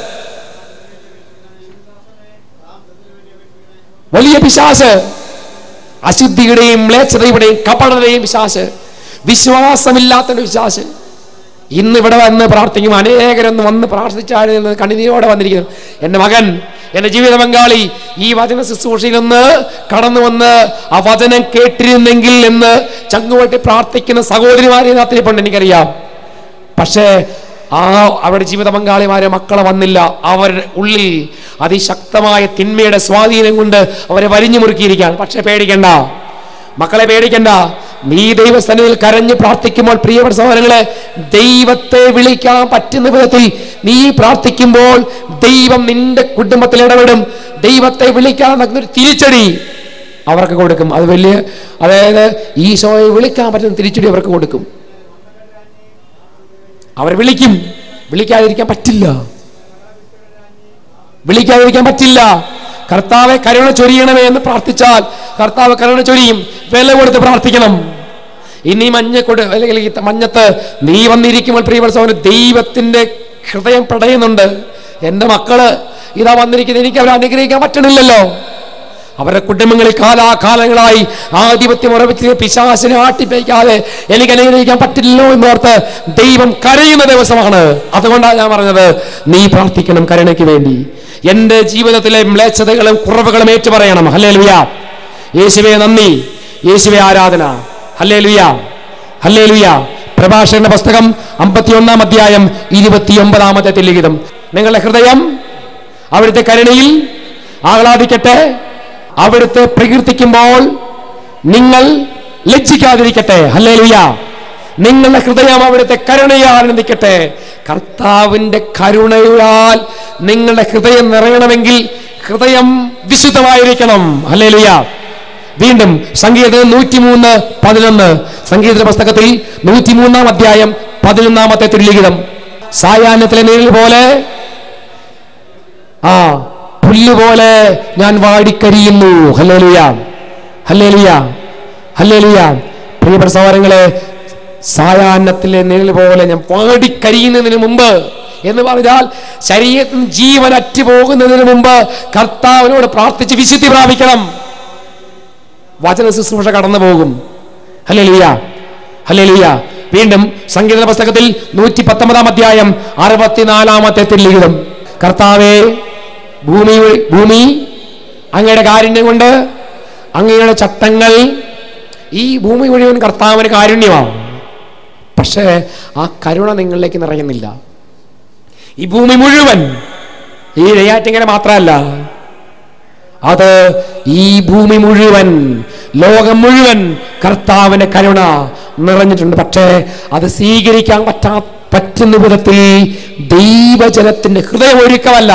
വലിയ പിശാസ് അശുദ്ധിയുടെയും മ്ലേച്ഛതയുടെയും കപടതയും പിശാസ് വിശ്വാസമില്ലാത്ത പിശാസ് ഇന്ന് ഇവിടെ വന്ന് പ്രാർത്ഥിക്കും അനേകരൊന്ന് വന്ന് പ്രാർത്ഥിച്ചാൽ കണ്ണുനീരോടെ വന്നിരിക്കുന്നു എൻ്റെ മകൻ എൻ്റെ ജീവിത പങ്കാളി ഈ വചന ശുശ്രൂഷയിൽ നിന്ന് കടന്നു വന്ന് ആ വചനം കേട്ടിരുന്നെങ്കിൽ എന്ന് ചങ്ങുവട്ടി പ്രാർത്ഥിക്കുന്ന സഹോദരിമാരെ നാത്തിരിപ്പുണ്ട് എനിക്കറിയാം പക്ഷേ ആ അവരുടെ ജീവിത പങ്കാളിമാരെ മക്കളെ വന്നില്ല അവരുടെ ഉള്ളിൽ അതിശക്തമായ തിന്മയുടെ സ്വാധീനം കൊണ്ട് അവരെ വരിഞ്ഞു മുറുക്കിയിരിക്കുകയാണ് പക്ഷെ പേടിക്കണ്ട മക്കളെ പേടിക്കണ്ട നീ ദൈവസ്ഥാനത്തിൽ കരഞ്ഞു പ്രാർത്ഥിക്കുമ്പോൾ പ്രിയപ്പെട്ട സഹോദരങ്ങളെ ദൈവത്തെ വിളിക്കാൻ പറ്റുന്ന വിധത്തിൽ നീ പ്രാർത്ഥിക്കുമ്പോൾ ദൈവം നിന്റെ കുടുംബത്തിൽ ഇടപെടും ദൈവത്തെ വിളിക്കാൻ ഒരു തിരിച്ചടി അവർക്ക് കൊടുക്കും അത് വലിയ അതായത് ഈശോയെ വിളിക്കാൻ പറ്റുന്ന തിരിച്ചടി അവർക്ക് കൊടുക്കും അവർ വിളിക്കും വിളിക്കാതിരിക്കാൻ പറ്റില്ല വിളിക്കാതിരിക്കാൻ പറ്റില്ല കർത്താവെ കരുണ ചൊരിയണമേ എന്ന് പ്രാർത്ഥിച്ചാൽ കർത്താവ് കരുണ ചൊരിയും വില കൊടുത്ത് പ്രാർത്ഥിക്കണം ഇനി മഞ്ഞ കൊടു അല്ലെങ്കിൽ ഈ മഞ്ഞത്ത് നീ വന്നിരിക്കുമ്പോൾ പ്രിയപ്പെട്ട സഹോദരൻ ദൈവത്തിന്റെ ഹൃദയം പടയുന്നുണ്ട് എൻ്റെ മക്കള് ഇതാ വന്നിരിക്കുന്നത് എനിക്ക് അവരെ അനുഗ്രഹിക്കാൻ പറ്റണില്ലല്ലോ അവരുടെ കുടുംബങ്ങളിൽ കാലാകാലങ്ങളായി ആധിപത്യം ഉറപ്പിച്ച് പിശാസിനെ ആട്ടിപ്പയ്ക്കാതെ എനിക്ക് അനുഗ്രഹിക്കാൻ പറ്റില്ലല്ലോ എന്നോർത്ത് ദൈവം കരയുന്ന ദിവസമാണ് അതുകൊണ്ടാണ് ഞാൻ പറഞ്ഞത് നീ പ്രാർത്ഥിക്കണം കരുണയ്ക്ക് വേണ്ടി എൻ്റെ ജീവിതത്തിലെ മ്ലേച്ഛതകളും കുറവുകളും ഏറ്റു പറയണം ഹല്ലേ ലുയ യേശുവെ നന്ദി യേശുവെ ആരാധന ഹല്ലേ ലുയ ഹല്ലേ ലുയ പ്രഭാഷകന്റെ പുസ്തകം അമ്പത്തിയൊന്നാം അധ്യായം ഇരുപത്തിയൊമ്പതാമത്തെ ലിഖിതം നിങ്ങളുടെ ഹൃദയം അവിടുത്തെ കരുണയിൽ ആഹ്ലാദിക്കട്ടെ അവിടുത്തെ പ്രകീർത്തിക്കുമ്പോൾ നിങ്ങൾ ലജ്ജിക്കാതിരിക്കട്ടെ ഹല്ലേലൂയ നിങ്ങളുടെ ഹൃദയം അവിടുത്തെ കരുണയാൽ ആനന്ദിക്കട്ടെ കർത്താവിന്റെ കരുണയാൽ നിങ്ങളുടെ ഹൃദയം നിറയണമെങ്കിൽ ഹൃദയം വിശുദ്ധമായിരിക്കണം ഹല്ലേലൂയ വീണ്ടും സംഗീതം നൂറ്റിമൂന്ന് പതിനൊന്ന് സംഗീത പുസ്തകത്തിൽ നൂറ്റിമൂന്നാം അധ്യായം പതിനൊന്നാമത്തെ തിരുലിഖിതം സായാഹ്നത്തിലെ നീരിൽ പോലെ ആ പുല്ലുപോലെ ഞാൻ വാടിക്കരിയുന്നു ഹല്ലേലൂയ ഹല്ലേലൂയ ഹല്ലേലൂയ പ്രിയപ്പെട്ട സഹോദരങ്ങളെ സായാഹ്നത്തിലെ നിഴൽ പോലെ ഞാൻ വാടിക്കരിയുന്നതിന് മുമ്പ് എന്ന് പറഞ്ഞാൽ ശരീരത്തിൽ ജീവൻ അറ്റു പോകുന്നതിന് മുമ്പ് കർത്താവിനോട് പ്രാർത്ഥിച്ച് വിശുദ്ധി പ്രാപിക്കണം വചന ശുശ്രൂഷ കടന്നു പോകും ഹല്ലേലൂയ ഹല്ലേലൂയ വീണ്ടും സംഗീത പുസ്തകത്തിൽ നൂറ്റി പത്തൊമ്പതാം അധ്യായം അറുപത്തിനാലാമത്തെ തിരുലിഖിതം കർത്താവേ ഭൂമി വഴി- ഭൂമി അങ്ങയുടെ കാരുണ്യം കൊണ്ട് അങ്ങയുടെ ചട്ടങ്ങൾ ഈ ഭൂമി മുഴുവൻ കർത്താവിന് കാരുണ്യമാണ് പക്ഷേ ആ കരുണ നിങ്ങളിലേക്ക് നിറയുന്നില്ല ഈ ഭൂമി മുഴുവൻ ഈ നെയ്യാറ്റിങ്ങനെ മാത്രമല്ല അത് ഈ ഭൂമി മുഴുവൻ ലോകം മുഴുവൻ കർത്താവിന്റെ കരുണ നിറഞ്ഞിട്ടുണ്ട് പക്ഷേ അത് സ്വീകരിക്കാൻ പറ്റാ പറ്റുന്ന വിധത്തിൽ ദൈവജനത്തിന്റെ ഹൃദയം ഒരുക്കമല്ല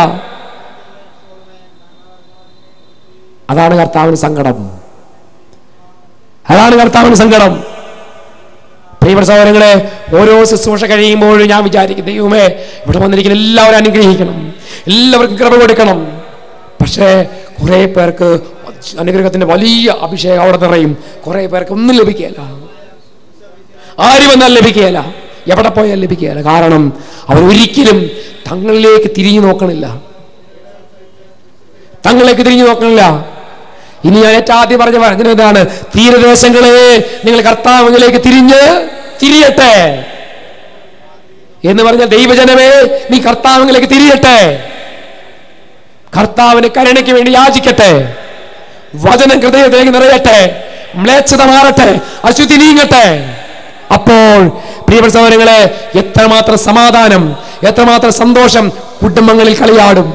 അതാണ് കർത്താവിന് സങ്കടം അതാണ് കർത്താവിന് സങ്കടം പ്രിയപ്പെട്ട സഹോദരങ്ങളെ ഓരോ ശുശ്രൂഷ കഴിയുമ്പോഴും ഞാൻ വിചാരിക്കും ദൈവമേ ഇവിടെ വന്നിരിക്കുന്ന എല്ലാവരും അനുഗ്രഹിക്കണം എല്ലാവർക്കും കൃപ കൊടുക്കണം പക്ഷേ കുറേ പേർക്ക് അനുഗ്രഹത്തിന്റെ വലിയ അഭിഷേകം അവിടെ നിറയും കുറേ പേർക്ക് ഒന്നും ലഭിക്കുകയില്ല ആര് വന്നാൽ ലഭിക്കുകയില്ല എവിടെ പോയാൽ ലഭിക്കുകയില്ല കാരണം അവർ ഒരിക്കലും തങ്ങളിലേക്ക് തിരിഞ്ഞു നോക്കണില്ല തങ്ങളിലേക്ക് തിരിഞ്ഞു നോക്കണില്ല ഇനി ഞാൻ ഏറ്റവും ആദ്യം പറഞ്ഞ പറഞ്ഞത് എന്താണ് തീരദേശങ്ങളെ നിങ്ങൾ കർത്താവിലേക്ക് തിരിഞ്ഞ് തിരിയട്ടെ എന്ന് പറഞ്ഞ ദൈവജനമേ നീ കർത്താവിലേക്ക് തിരിയട്ടെ കർത്താവിന് കരുണയ്ക്ക് വേണ്ടി യാചിക്കട്ടെ വചനം ഹൃദയത്തിലേക്ക് നിറയട്ടെ മ്ലേച്ഛത മാറട്ടെ അശുദ്ധി നീങ്ങട്ടെ അപ്പോൾ പ്രിയപ്പെട്ട സഹോദരങ്ങളെ എത്രമാത്രം സമാധാനം എത്രമാത്രം സന്തോഷം കുടുംബങ്ങളിൽ കളിയാടും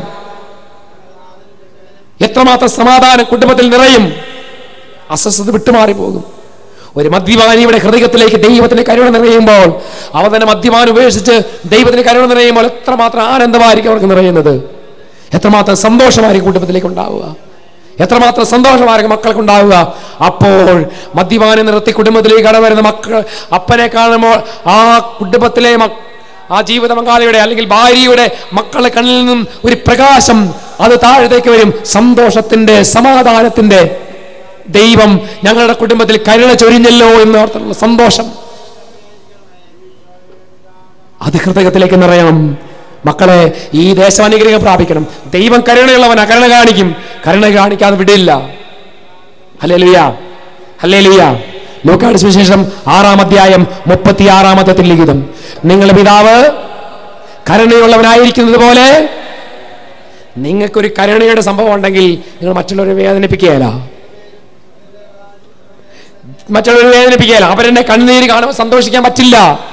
എത്രമാത്രം സമാധാനം കുടുംബത്തിൽ നിറയും അസ്വസ്ഥത വിട്ടുമാറി പോകും ഒരു മദ്യപാനിയുടെ ഹൃദയത്തിലേക്ക് ദൈവത്തിന് കരുണ നിറയുമ്പോൾ അവ തന്നെ മദ്യപാനം ഉപേക്ഷിച്ച് ദൈവത്തിന് കരുണ നിറയുമ്പോൾ എത്രമാത്രം ആനന്ദമായിരിക്കും അവർക്ക് നിറയുന്നത് എത്രമാത്രം സന്തോഷമായിരിക്കും കുടുംബത്തിലേക്ക് ഉണ്ടാവുക എത്രമാത്രം സന്തോഷമായിരിക്കും മക്കൾക്ക് ഉണ്ടാവുക അപ്പോൾ മദ്യപാനം നിർത്തി കുടുംബത്തിലേക്ക് കടന്നു വരുന്ന മക്കൾ അപ്പനെ കാണുമ്പോൾ ആ കുടുംബത്തിലെ മക്ക ആ ജീവിത പങ്കാളിയുടെ അല്ലെങ്കിൽ ഭാര്യയുടെ മക്കളുടെ കണ്ണിൽ നിന്നും ഒരു പ്രകാശം അത് താഴത്തേക്ക് വരും സന്തോഷത്തിന്റെ സമാധാനത്തിന്റെ ദൈവം ഞങ്ങളുടെ കുടുംബത്തിൽ കരുണ ചൊരിഞ്ഞല്ലോ എന്ന് ഓർത്തുള്ള സന്തോഷം അത് ഹൃദയത്തിലേക്ക് നിറയണം മക്കളെ ഈ ദേശം അനുഗ്രഹം പ്രാപിക്കണം ദൈവം കരുണയുള്ളവനാ കരുണ കാണിക്കും കരുണ കാണിക്കാതെ വിടില്ല ഹലേ ലുയ ഹലേ ലുയ ലോക്കാട് സുവിശേഷം ആറാം അധ്യായം മുപ്പത്തി ആറാമത്തെ ലിഖിതം നിങ്ങളുടെ പിതാവ് കരുണയുള്ളവനായിരിക്കുന്നത് പോലെ നിങ്ങൾക്കൊരു കരുണയുടെ സംഭവം ഉണ്ടെങ്കിൽ നിങ്ങൾ മറ്റുള്ളവരെ വേദനിപ്പിക്കുകയല്ല മറ്റുള്ളവരെ വേദനിപ്പിക്കുകയല്ല അവരെന്നെ കണ്ണുനീര് കാണുമ്പോൾ സന്തോഷിക്കാൻ പറ്റില്ല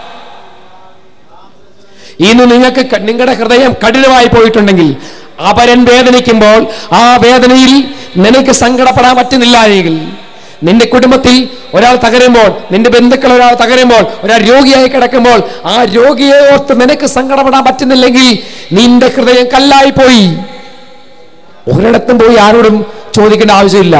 ഇന്ന് നിങ്ങൾക്ക് ക- നിങ്ങളുടെ ഹൃദയം കഠിനമായി പോയിട്ടുണ്ടെങ്കിൽ അവരൻ വേദനിക്കുമ്പോൾ ആ വേദനയിൽ നിനക്ക് സങ്കടപ്പെടാൻ പറ്റുന്നില്ല എങ്കിൽ നിന്റെ കുടുംബത്തിൽ ഒരാൾ തകരുമ്പോൾ നിന്റെ ബന്ധുക്കൾ ഒരാൾ തകരുമ്പോൾ ഒരാൾ രോഗിയായി കിടക്കുമ്പോൾ ആ രോഗിയെ ഓർത്ത് നിനക്ക് സങ്കടപ്പെടാൻ പറ്റുന്നില്ലെങ്കിൽ നിന്റെ ഹൃദയം കല്ലായി പോയി ഒരിടത്തും പോയി ആരോടും ചോദിക്കേണ്ട ആവശ്യമില്ല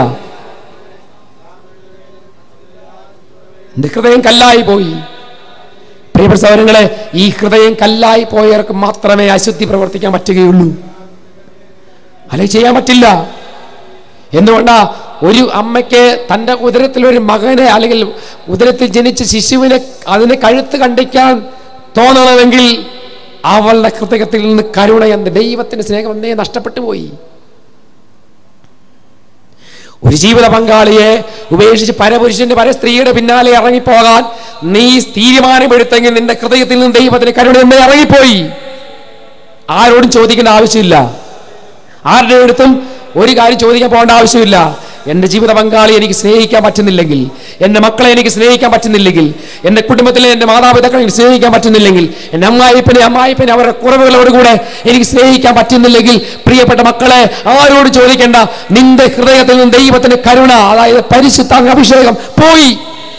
നിന്റെ ഹൃദയം കല്ലായി പോയി പ്രിയപ്പെട്ട സഹോദരങ്ങളെ ഈ ഹൃദയം കല്ലായി പോയവർക്ക് മാത്രമേ അശുദ്ധി പ്രവർത്തിക്കാൻ പറ്റുകയുള്ളൂ അല്ലെങ്കിൽ ചെയ്യാൻ പറ്റില്ല എന്തുകൊണ്ടാ ഒരു അമ്മയ്ക്ക് തൻ്റെ ഉദരത്തിൽ ഒരു മകനെ അല്ലെങ്കിൽ ഉദരത്തിൽ ജനിച്ച ശിശുവിനെ അതിന് കഴുത്ത് കണ്ടിക്കാൻ തോന്നണമെങ്കിൽ അവളുടെ ഹൃദയത്തിൽ നിന്ന് കരുണ എന്ത് ദൈവത്തിന്റെ സ്നേഹം എന്നേ നഷ്ടപ്പെട്ടു പോയി ഒരു ജീവിത പങ്കാളിയെ ഉപേക്ഷിച്ച് പരപുരുഷന്റെ പര സ്ത്രീയുടെ പിന്നാലെ ഇറങ്ങിപ്പോകാൻ നീ തീരുമാനമെടുത്തെങ്കിൽ നിന്റെ ഹൃദയത്തിൽ നിന്ന് ദൈവത്തിന് കരുണ എന്നേ ഇറങ്ങിപ്പോയി ആരോടും ചോദിക്കേണ്ട ആവശ്യമില്ല ആരുടെ അടുത്തും ഒരു കാര്യം ചോദിക്കാൻ പോകേണ്ട ആവശ്യമില്ല എൻ്റെ ജീവിത പങ്കാളി എനിക്ക് സ്നേഹിക്കാൻ പറ്റുന്നില്ലെങ്കിൽ എൻ്റെ മക്കളെ എനിക്ക് സ്നേഹിക്കാൻ പറ്റുന്നില്ലെങ്കിൽ എൻ്റെ കുടുംബത്തിലെ എൻ്റെ മാതാപിതാക്കളെ എനിക്ക് സ്നേഹിക്കാൻ പറ്റുന്നില്ലെങ്കിൽ എൻ്റെ അമ്മായിപ്പനെ അമ്മായിപ്പനെ അവരുടെ കുറവുകളോടുകൂടെ എനിക്ക് സ്നേഹിക്കാൻ പറ്റുന്നില്ലെങ്കിൽ പ്രിയപ്പെട്ട മക്കളെ ആരോട് ചോദിക്കേണ്ട നിന്റെ ഹൃദയത്തിൽ നിന്ന് ദൈവത്തിന് കരുണ അതായത് പരിശുദ്ധ അഭിഷേകം പോയി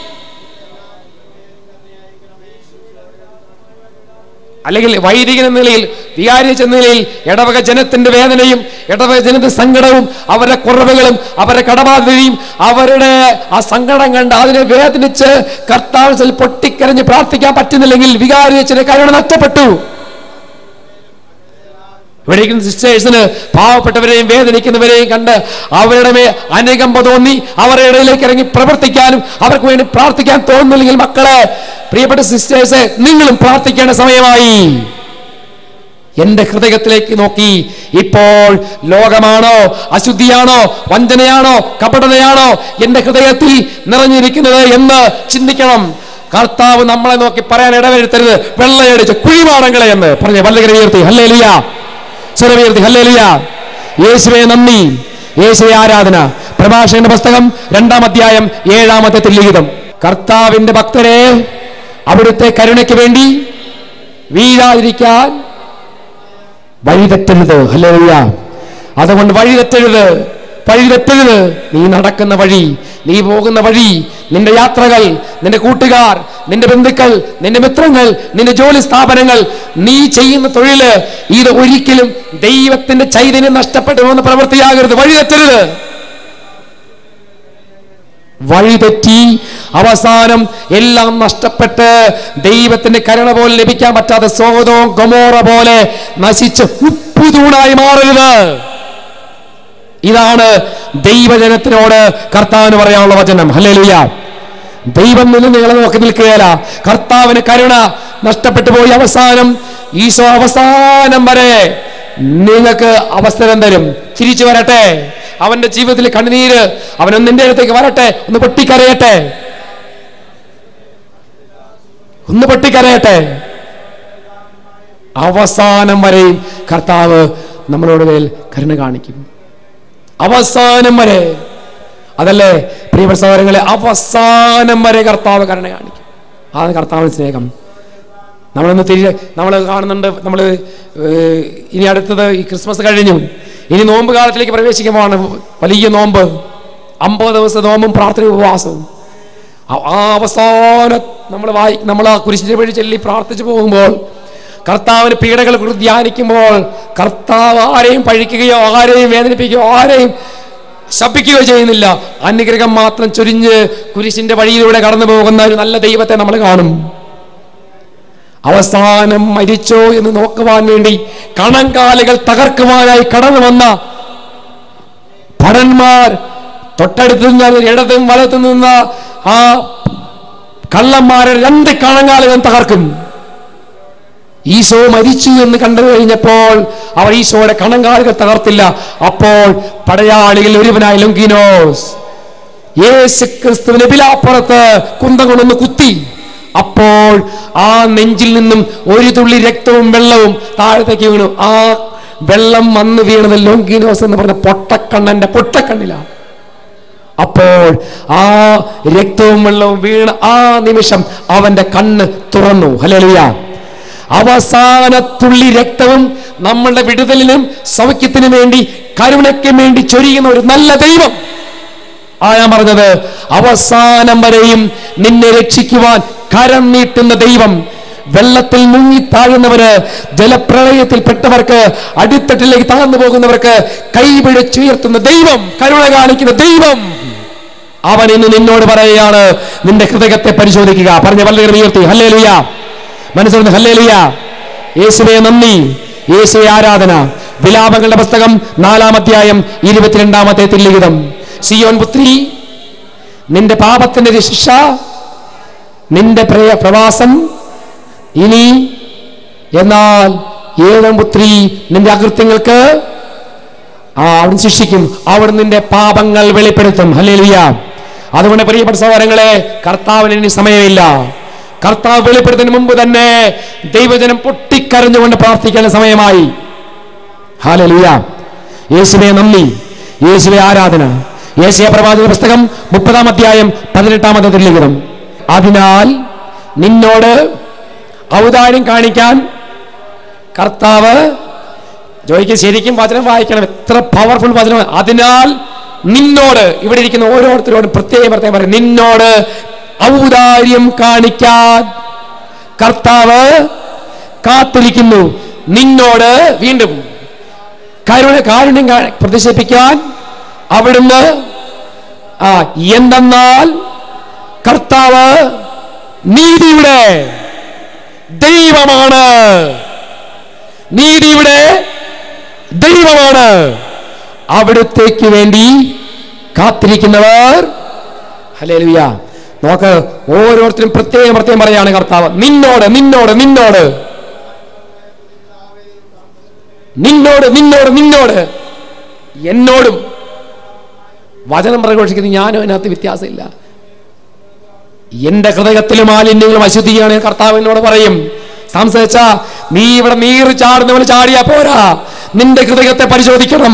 അല്ലെങ്കിൽ വൈദികൻ എന്ന നിലയിൽ വികാരി എന്ന നിലയിൽ ഇടവക ജനത്തിന്റെ വേദനയും ഇടവക ജനത്തിന്റെ സങ്കടവും അവരുടെ കുറവുകളും അവരുടെ കടബാധ്യതയും അവരുടെ ആ സങ്കടം കണ്ട് അതിനെ വേദനിച്ച് കർത്താവിൽ പൊട്ടിക്കരഞ്ഞ് പ്രാർത്ഥിക്കാൻ പറ്റുന്നില്ലെങ്കിൽ വികാരി അച്ഛന് കരുണ നഷ്ടപ്പെട്ടു ഇവിടെ ഇരിക്കുന്ന സിസ്റ്റേഴ്സിന് പാവപ്പെട്ടവരെയും വേദനിക്കുന്നവരെയും കണ്ട് അവരുടെ മേൽ അനുകമ്പ തോന്നി അവരുടെ ഇടയിലേക്ക് ഇറങ്ങി പ്രവർത്തിക്കാനും അവർക്ക് വേണ്ടി പ്രാർത്ഥിക്കാൻ തോന്നുന്നില്ലെങ്കിൽ മക്കളെ പ്രിയപ്പെട്ട സിസ്റ്റേഴ്സ് നിങ്ങളും പ്രാർത്ഥിക്കേണ്ട സമയമായി എന്റെ ഹൃദയത്തിലേക്ക് നോക്കി ഇപ്പോൾ ലോകമാണോ അശുദ്ധിയാണോ വഞ്ചനയാണോ കപടതയാണോ എന്റെ ഹൃദയത്തിൽ നിറഞ്ഞിരിക്കുന്നത് എന്ന് ചിന്തിക്കണം കർത്താവ് നമ്മളെ നോക്കി പറയാൻ ഇടവരുത്തരുത് വെള്ളയടിച്ച് കുഴിമാടങ്ങളെ എന്ന് പറഞ്ഞ വല്ലകര ഉയർത്തി ഹല്ലേ ലിയ സ്വരമുയർത്തി ഹല്ലേലൂയ യേശുവേ നന്ദി യേശുവേ ആരാധന പ്രഭാഷകന്റെ പുസ്തകം രണ്ടാം അധ്യായം ഏഴാമത്തെ ലിഖിതം കർത്താവിന്റെ ഭക്തരെ അവിടുത്തെ കരുണയ്ക്ക് വേണ്ടി വീഴാതിരിക്കാൻ വഴിതെറ്റരുത് ഹല്ലേലൂയ അതുകൊണ്ട് വഴിതെറ്റരുത് വഴിതെറ്റരുത് നീ നടക്കുന്ന വഴി നീ പോകുന്ന വഴി നിന്റെ യാത്രകൾ നിന്റെ കൂട്ടുകാർ നിന്റെ ബന്ധുക്കൾ നിന്റെ മിത്രങ്ങൾ നിന്റെ ജോലി സ്ഥാപനങ്ങൾ നീ ചെയ്യുന്ന തൊഴില് ഇത് ഒരിക്കലും ദൈവത്തിന്റെ ചൈതന്യം നഷ്ടപ്പെട്ടു പോകുന്ന പ്രവൃത്തിയാകരുത് വഴിതെറ്റരുത് വഴിതെറ്റി അവസാനം എല്ലാം നഷ്ടപ്പെട്ട് ദൈവത്തിന്റെ കരുണ പോലെ ലഭിക്കാൻ പറ്റാതെ സോതോ ഗൊമോറ പോലെ നശിച്ച് ഉപ്പുതൂണായി മാറരുത് ഇതാണ് ദൈവജനത്തിനോട് കർത്താവിന് പറയാനുള്ള വചനം ഹല്ലേലൂയ ദൈവം നിന്ന് നിങ്ങളെ നോക്കി നിൽക്കുകയല്ല കർത്താവിന് കരുണ നഷ്ടപ്പെട്ടു പോയി അവസാനം ഈശോ അവസാനം വരെ നിങ്ങൾക്ക് അവസരം തരും ചിരിച്ചു വരട്ടെ അവന്റെ ജീവിതത്തിൽ കണ്ണുനീര് അവൻ നിന്റെ അടുത്തേക്ക് വരട്ടെ ഒന്ന് പൊട്ടിക്കരയട്ടെ ഒന്ന് പൊട്ടിക്കരയട്ടെ അവസാനം വരെയും കർത്താവ് നമ്മളോട് മേൽ കരുണ കാണിക്കും അവസാനം വരെ അതല്ലേ പ്രിയപ്പെട്ട സഹോദരങ്ങളെ അവസാനം വരെ കർത്താവ് കരുണ കാണിക്കും അതാണ് കർത്താവിന് സ്നേഹം നമ്മളൊന്ന് തിരികെ നമ്മൾ കാണുന്നുണ്ട് നമ്മൾ ഇനി അടുത്തത് ഈ ക്രിസ്മസ് കഴിഞ്ഞു ഇനി നോമ്പ് കാലത്തിലേക്ക് പ്രവേശിക്കുമ്പോഴാണ് വലിയ നോമ്പ് അമ്പത് ദിവസം നോമ്പും പ്രാർത്ഥന ഉപവാസവും ആ- ആ അവസാന നമ്മൾ വായി നമ്മൾ ആ കുരിശിന്റെ വഴി ചൊല്ലി പ്രാർത്ഥിച്ചു പോകുമ്പോൾ കർത്താവിന് പീഡകളെ കുറിച്ച് ധ്യാനിക്കുമ്പോൾ കർത്താവ് ആരെയും പഴിക്കുകയോ ആരെയും വേദനിപ്പിക്കുകയോ ആരെയും ശപിക്കുകയോ ചെയ്യുന്നില്ല അനുഗ്രഹം മാത്രം ചൊരിഞ്ഞ് കുരിശിന്റെ വഴിയിലൂടെ കടന്നു പോകുന്ന ഒരു നല്ല ദൈവത്തെ നമ്മൾ കാണും അവസാനം മരിച്ചോ എന്ന് നോക്കുവാൻ വേണ്ടി കണങ്കാലുകൾ തകർക്കുവാനായി കടന്നു വന്ന ഭടന്മാർ തൊട്ടടുത്ത് നിന്ന് ഇടതും വലത്തും നിന്ന ആ കള്ളന്മാരെ രണ്ട് കണങ്കാലുകൾ തകർക്കും ഈശോ മരിച്ചു എന്ന് കണ്ടു കഴിഞ്ഞപ്പോൾ അവർ ഈശോയുടെ കണങ്കാലുകൾ തകർത്തില്ല അപ്പോൾ പടയാളികൾ ഒരുവനായ ലൊങ്കിനോസ് യേശു ക്രിസ്തുവിനെ ബിലാപ്പുറത്ത് കുന്തം കൊണ്ടൊന്ന് കുത്തി അപ്പോൾ ആ നെഞ്ചിൽ നിന്നും ഒരു തുള്ളി രക്തവും വെള്ളവും താഴത്തേക്ക് വീണു ആ വെള്ളം വന്ന് വീണത് ലോങ്കിനോസ് എന്ന് പറഞ്ഞ പൊട്ടക്കണ്ണന്റെ പൊട്ടക്കണ്ണിലാണ് അപ്പോൾ ആ രക്തവും വെള്ളവും വീണ ആ നിമിഷം അവന്റെ കണ്ണ് തുറന്നു ഹല്ലേലൂയ അവസാന തുള്ളി രക്തവും നമ്മളുടെ വിടുതലിനും സൗഖ്യത്തിനും വേണ്ടി കരുണയ്ക്കും വേണ്ടി ചൊരിയുന്ന ഒരു നല്ല ദൈവം ആ ഞാൻ പറഞ്ഞത് അവസാനം വരെയും നിന്നെ രക്ഷിക്കുവാൻ കരം നീട്ടുന്ന ദൈവം വെള്ളത്തിൽ മുങ്ങി താഴുന്നവര് ജലപ്രളയത്തിൽ പെട്ടവർക്ക് അടിത്തട്ടിലേക്ക് താഴ്ന്നു പോകുന്നവർക്ക് കൈപിടിച്ചുയർത്തുന്ന ദൈവം കരുണ കാണിക്കുന്ന ദൈവം അവൻ ഇന്ന് നിന്നോട് പറയുകയാണ് നിന്റെ ഹൃദയത്തെ പരിശോധിക്കുക പറഞ്ഞ വളരെ ഉയർത്തി ഹല്ലേ ലുയ മനസ്സിലുണ്ട് ഹല്ലേ ലുയ യേശുവെ നന്ദി യേശുവെ ആരാധന വിലാപങ്ങളുടെ പുസ്തകം നാലാം അധ്യായം ഇരുപത്തിരണ്ടാമത്തെ തില്ലിഖിതം സിയോൻ പുത്രി നിന്റെ പാപത്തിന്റെ ശിക്ഷ നിന്റെ പ്രയ പ്രവാസം ഇനി എന്നാൽ ഏഴം പുത്രി നിന്റെ അകൃത്യങ്ങൾക്ക് ആ അവിടുന്ന് ശിക്ഷിക്കും അവിടുന്ന് നിന്റെ പാപങ്ങൾ വെളിപ്പെടുത്തും ഹല്ലേലൂയ അതുകൊണ്ട് പ്രിയപ്പെട്ട സഹോദരങ്ങളെ കർത്താവിന് ഇനി സമയമില്ല കർത്താവ് വെളിപ്പെടുത്തുന്നതിന് മുമ്പ് തന്നെ ദൈവജനം പൊട്ടിക്കരഞ്ഞുകൊണ്ട് പ്രാർത്ഥിക്കേണ്ട സമയമായി ഹാലലുയ യേശുവെ നന്ദി യേശുവെ ആരാധന യേശയ പ്രവാചക പുസ്തകം മുപ്പതാം അധ്യായം പതിനെട്ടാമത്തെ തിരുലിഖിതം അതിനാൽ നിന്നോട് ഔദാര്യം കാണിക്കാൻ കർത്താവ് ജോയിക്ക് ശരിക്കും വചനം വായിക്കണം എത്ര പവർഫുൾ വചനം അതിനാൽ നിന്നോട് ഇവിടെ ഇരിക്കുന്ന ഓരോരുത്തരോടും പ്രത്യേകം പ്രത്യേകം പറയും നിന്നോട് ഔദാര്യം കാണിക്കാൻ കർത്താവ് കാത്തിരിക്കുന്നു നിന്നോട് വീണ്ടും കരുണ കാരുണ്യം കാ- പ്രദർശിപ്പിക്കാൻ അവിടുന്ന് ആ എന്തെന്നാൽ കർത്താവ് നീതിയുടെ ദൈവമാണ് നീതിയുടെ ദൈവമാണ് അവിടത്തേക്ക് വേണ്ടി കാത്തിരിക്കുന്നവർ ഹല്ലേലൂയ നോക്ക് ഓരോരുത്തരും പ്രത്യേകം പ്രത്യേകം പറയാണ് കർത്താവ് നിന്നോട് നിന്നോട് നിന്നോട് നിന്നോട് നിന്നോട് നിന്നോട് എന്നോടും വചനം പ്രഘോഷിക്കുന്നത് ഞാനും അതിനകത്ത് വ്യത്യാസമില്ല എന്റെ ഹൃദയത്തിലെ മാലിന്യങ്ങളും അശുദ്ധിയാണ് കർത്താവ് എന്നോട് പറയും സംസാരിച്ച നീ ഇവിടെ നീറ് ചാടുന്ന പോലെ ചാടിയാ പോരാ നിന്റെ ഹൃദയത്തെ പരിശോധിക്കണം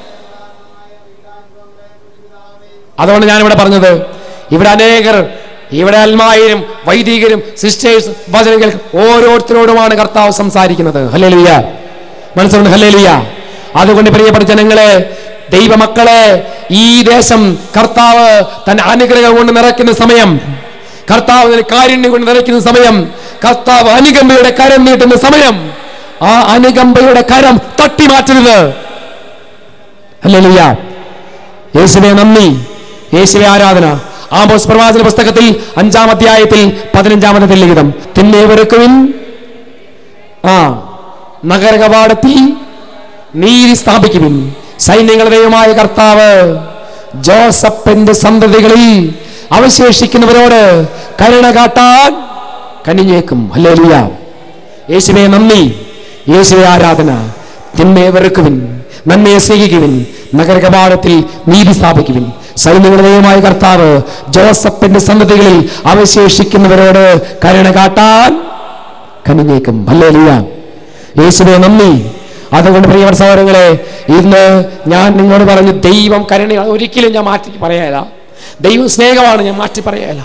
അതുകൊണ്ട് ഞാൻ ഇവിടെ പറഞ്ഞത് ഇവിടെ അനേകർ ഇവിടെ അൽമായരും വൈദികരും സിസ്റ്റേഴ്സ് വചനം കേൾക്കും ഓരോരുത്തരോടുമാണ് കർത്താവ് സംസാരിക്കുന്നത് ഹല്ലേലൂയ മനസ്സുകൊണ്ട് ഹല്ലേലൂയ അതുകൊണ്ട് പ്രിയപ്പെട്ട ജനങ്ങളെ ദൈവമക്കളെ ഈ ദേശം കർത്താവ് തന്റെ അനുഗ്രഹം കൊണ്ട് നിറയ്ക്കുന്ന സമയം കർത്താവ് തന്റെ കാരുണ്യം കൊണ്ട് നിറയ്ക്കുന്ന സമയം കർത്താവ് അനുകമ്പയുടെ കരം നീട്ടുന്ന സമയം ആ അനുകമ്പയുടെ കരം തട്ടി മാറ്റരുത് ഹല്ലേലൂയ യേശുവെ നന്ദി യേശുവെ ആരാധന ആമോസ് പ്രവാചന പുസ്തകത്തിൽ അഞ്ചാം അധ്യായത്തിൽ പതിനഞ്ചാമത്തെ ലിഖിതം തിന്നെ വെറുക്കുവിൻ ആ നഗര കവാടത്തിൽ നീതി സ്ഥാപിക്കുവിൻ സൈന്യങ്ങളുടെ ദൈവമായ കർത്താവ് ജോസഫിന്റെ സന്തതികളിൽ അവശേഷിക്കുന്നവരോട് കരുണ കാട്ടാൻ കനിഞ്ഞേക്കും ഹല്ലേലൂയ യേശുവെ നന്ദി യേശുവെ ആരാധന തിന്മയെ വെറുക്കുവിൻ നന്മയെ സ്നേഹിക്കുവിൻ നഗരകപാടത്തിൽ നീതി സ്ഥാപിക്കുവിൻ സൈന്യങ്ങളുടെ ദൈവമായ കർത്താവ് ജോസഫിന്റെ സന്തതികളിൽ അവശേഷിക്കുന്നവരോട് കരുണ കാട്ടാൻ കനിഞ്ഞേക്കും ഹല്ലേലൂയ യേശുവെ നന്ദി അതുകൊണ്ട് പ്രിയവർ സഹോദരങ്ങളെ ഇന്ന് ഞാൻ നിങ്ങളോട് പറഞ്ഞു ദൈവം കരുണയാണ് ഒരിക്കലും ഞാൻ മാറ്റി പറയാല ദൈവം സ്നേഹമാണ് ഞാൻ മാറ്റി പറയാല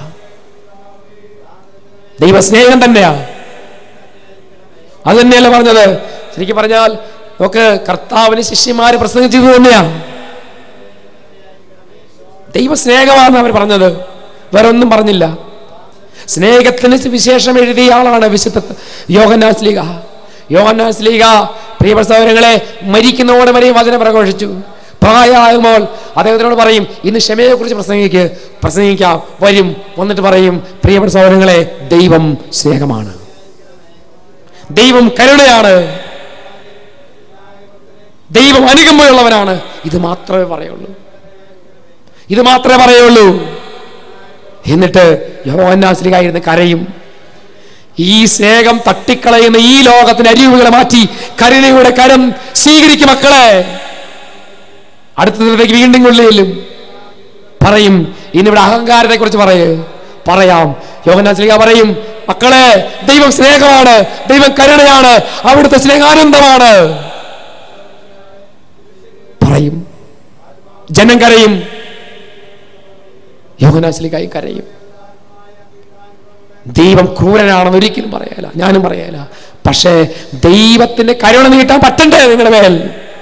ദൈവ സ്നേഹം തന്നെയാ അത് തന്നെയല്ല പറഞ്ഞത് ശരിക്കും പറഞ്ഞാൽ നമുക്ക് കർത്താവിന് ശിഷ്യന്മാര് പ്രസംഗിച്ചത് തന്നെയാ ദൈവ സ്നേഹമാണ് അവർ പറഞ്ഞത് വേറെ ഒന്നും പറഞ്ഞില്ല സ്നേഹത്തിന് വിശേഷം എഴുതിയ ആളാണ് വിശുദ്ധ യോഹന്നാസ്ലീഗ യോഹന്നാസ്ലീഗ പ്രിയ സഹോദരങ്ങളെ മരിക്കുന്നതോടെ വരെയും വചനം പ്രഘോഷിച്ചു പ്രായമാകുമ്പോൾ അദ്ദേഹത്തിനോട് പറയും ഇന്ന് ക്ഷമയെ കുറിച്ച് പ്രസംഗിക്ക് പ്രസംഗിക്കാം വരും വന്നിട്ട് പറയും പ്രിയപ്പെട്ട സഹോദരങ്ങളെ ദൈവം സ്നേഹമാണ് ദൈവം കരുണയാണ് ദൈവം അനുകമ്പയുള്ളവനാണ് ഇത് മാത്രമേ പറയുള്ളൂ ഇത് മാത്രമേ പറയുള്ളൂ എന്നിട്ട് യോഹന്നാശ്രീകായിരുന്ന് കരയും ഈ സ്നേഹം തട്ടിക്കളയുന്ന ഈ ലോകത്തിന് അരിവുകളെ മാറ്റി കരുണയുടെ കരം സ്വീകരിക്കും മക്കളെ അടുത്തതിലേക്ക് വീണ്ടും കൊള്ളിയില്ലും പറയും ഇന്നിവിടെ അഹങ്കാരത്തെ കുറിച്ച് പറയേ പറയാം യോഹന്നാശ്രീക പറയും മക്കളെ ദൈവം സ്നേഹമാണ് ദൈവം കരുണയാണ് അവിടുത്തെ സ്നേഹാനന്ദമാണ് പറയും ജനം കരയും യോഹനാശ്ലിക്കായി കരയും ദൈവം ക്രൂരനാണെന്ന് ഒരിക്കലും പറയല ഞാനും പറയല പക്ഷേ ദൈവത്തിന്റെ കരുണ നീട്ടാൻ പറ്റണ്ടേ നിങ്ങളുടെ മേൽ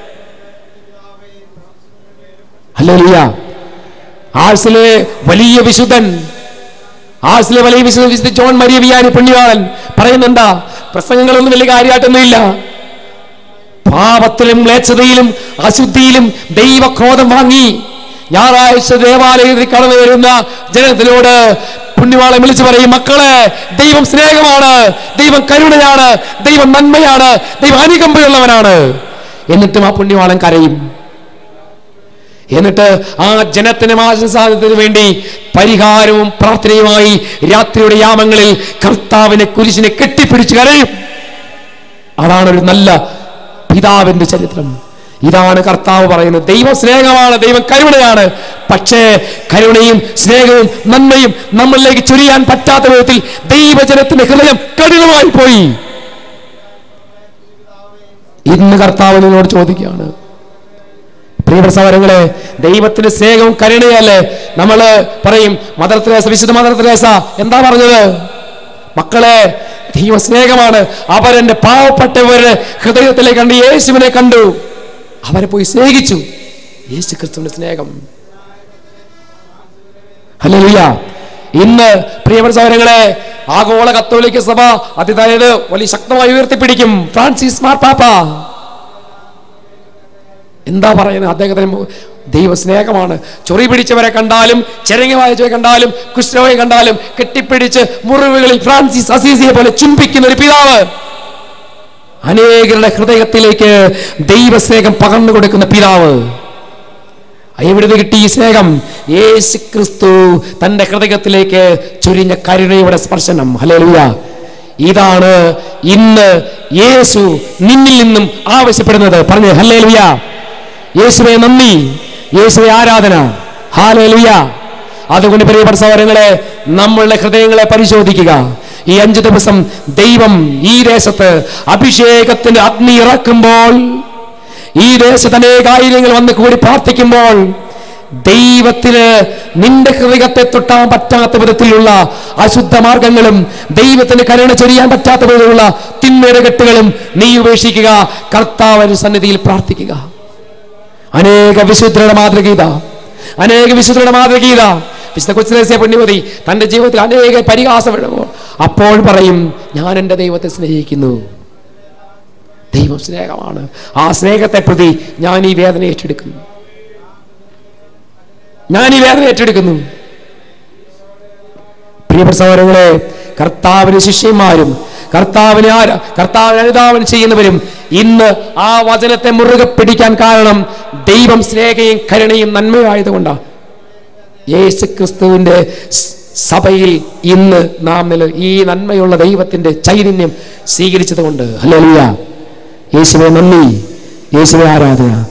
ഹല്ലേലൂയ ആഴ്സിലെ വലിയ വിശുദ്ധൻ ആഴ്സിലെ വലിയ വിശുദ്ധ വിശുദ്ധ ജോൺ മരിയ വിയാനി പുണ്യവാളൻ പറയുന്നുണ്ടാ പ്രസംഗങ്ങളൊന്നും വലിയ കാര്യമായിട്ടൊന്നുമില്ല പാപത്തിലും മ്ലേച്ഛതയിലും അശുദ്ധിയിലും ദൈവക്രോധം വാങ്ങി ഞായറാഴ്ച ദേവാലയത്തിൽ കടന്നു വരുന്ന ജനത്തിനോട് പുണ്യവാളെ വിളിച്ചു പറയും മക്കളെ ദൈവം സ്നേഹമാണ് ദൈവം കരുണയാണ് ദൈവം നന്മയാണ് ദൈവം അനുകമ്പയുള്ളവനാണ് എന്നിട്ടും ആ പുണ്യവാളൻ കരയും എന്നിട്ട് ആ ജനത്തിന് മാസസാധനത്തിന് വേണ്ടി പരിഹാരവും പ്രാർത്ഥനയുമായി രാത്രിയുടെ യാമങ്ങളിൽ കർത്താവിനെ കുരിശിനെ കെട്ടിപ്പിടിച്ച് കരയും അതാണ് ഒരു നല്ല പിതാവിന്റെ ചരിത്രം ഇതാണ് കർത്താവ് പറയുന്നത് ദൈവം സ്നേഹമാണ് ദൈവം കരുണയാണ് പക്ഷേ കരുണയും സ്നേഹവും നന്മയും നമ്മളിലേക്ക് ചൊരിയാൻ പറ്റാത്ത വിധത്തിൽ ദൈവജനത്തിന്റെ ഹൃദയം കഠിനമായി പോയി ഇന്ന് കർത്താവ് നിങ്ങളോട് ചോദിക്കുകയാണ് പ്രിയപ്പെട്ട സഹോദരങ്ങളെ ദൈവത്തിന്റെ സ്നേഹവും കരുണയല്ലേ നമ്മൾ പറയും മദർ തെരേസ വിശുദ്ധ മദർ തെരേസ എന്താ പറഞ്ഞത് മക്കളെ ദൈവ സ്നേഹമാണ് അവരെന്റെ പാവപ്പെട്ടവരുടെ ഹൃദയത്തിലേക്ക് കണ്ട് യേശുവിനെ കണ്ടു അവരെ പോയി സ്നേഹിച്ചു യേശു ക്രിസ്തുവിന്റെ സ്നേഹം ഹല്ലേലൂയ ഇന്ന് പ്രിയപ്പെട്ട സഹോദരങ്ങളെ ആഗോള കത്തോലിക്ക സഭ അതായത് വലിയ ശക്തമായി ഉയർത്തിപ്പിടിക്കും ഫ്രാൻസിസ് മാർപ്പാപ്പ എന്താ പറയുന്നത് അദ്ദേഹത്തിന് മു- ദൈവ സ്നേഹമാണ് ചൊറി പിടിച്ചവരെ കണ്ടാലും ചെരങ്ങി വായിച്ചവരെ കണ്ടാലും കുഷ്ഠരോഗിയെ കണ്ടാലും കെട്ടിപ്പിടിച്ച് മുറിവുകളിൽ ഫ്രാൻസിസ് അസീസിയെ പോലെ ചുംബിക്കുന്ന ഒരു പിതാവ് അനേകരുടെ ഹൃദയത്തിലേക്ക് ദൈവസ്നേഹം പകർന്നു കൊടുക്കുന്ന പിതാവ് എവിടുന്ന് കിട്ടി ഈ സ്നേഹം യേശു ക്രിസ്തു തന്റെ ഹൃദയത്തിലേക്ക് ചൊരിഞ്ഞ കരുണയുടെ സ്പർശനം ഹല്ലേലൂയ ഇതാണ് ഇന്ന് യേശു നിന്നിൽ നിന്നും ആവശ്യപ്പെടുന്നത് പറഞ്ഞു ഹല്ലേലൂയ യേശുവെ നന്ദി യേശുവെ ആരാധന ഹാലേലുയ അതുകൊണ്ട് പ്രിയപ്പെട്ട സഹോദരങ്ങളെ നമ്മളുടെ ഹൃദയങ്ങളെ പരിശോധിക്കുക ഈ അഞ്ചു ദിവസം ദൈവം ഈ ദേശത്ത് അഭിഷേകത്തിന്റെ അഗ്നി ഇറക്കുമ്പോൾ ഈ ദേശത്ത് അനേകായിരങ്ങൾ വന്ന് കൂടി പ്രാർത്ഥിക്കുമ്പോൾ ദൈവത്തിന് നിന്റെ ഹൃദയത്തെ തൊട്ടാൻ പറ്റാത്ത വിധത്തിലുള്ള അശുദ്ധ മാർഗങ്ങളും ദൈവത്തിന് കരുണ ചൊരിയാൻ പറ്റാത്ത വിധത്തിലുള്ള തിന്മയുടെ കെട്ടുകളും നീ ഉപേക്ഷിക്കുക കർത്താവിന് സന്നിധിയിൽ പ്രാർത്ഥിക്കുക അനേക വിശുദ്ധരുടെ മാതൃകീത അനേക വിശുദ്ധരുടെ മാതൃകീത വിശുദ്ധ കൊച്ചുദേശീയ പുണ്യവതി തന്റെ ജീവിതത്തിൽ അനേക പരിഹാസം ഇടുമ്പോൾ അപ്പോൾ പറയും ഞാൻ എൻ്റെ ദൈവത്തെ സ്നേഹിക്കുന്നു ദൈവം സ്നേഹമാണ് ആ സ്നേഹത്തെ പ്രതി ഞാൻ ഈ വേദന ഏറ്റെടുക്കുന്നു ഞാൻ ഈ വേദന ഏറ്റെടുക്കുന്നു പ്രിയപ്പെട്ട സഹോദരങ്ങളെ കർത്താവിന് ശിഷ്യന്മാരും കർത്താവിന് ആര കർത്താവിന് അനുധാവനം ചെയ്യുന്നവരും ഇന്ന് ആ വചനത്തെ മുറുകെ പിടിക്കാൻ കാരണം ദൈവം സ്നേഹയും കരുണയും നന്മയായതുകൊണ്ടാണ് യേശു ക്രിസ്തുവിന്റെ സ് സഭയിൽ ഇന്ന് നാം നില ഈ നന്മയുള്ള ദൈവത്തിന്റെ ചൈതന്യം സ്വീകരിച്ചത് കൊണ്ട് ഹല്ലേലൂയ യേശുവെ നന്ദി യേശുവെ ആരാധന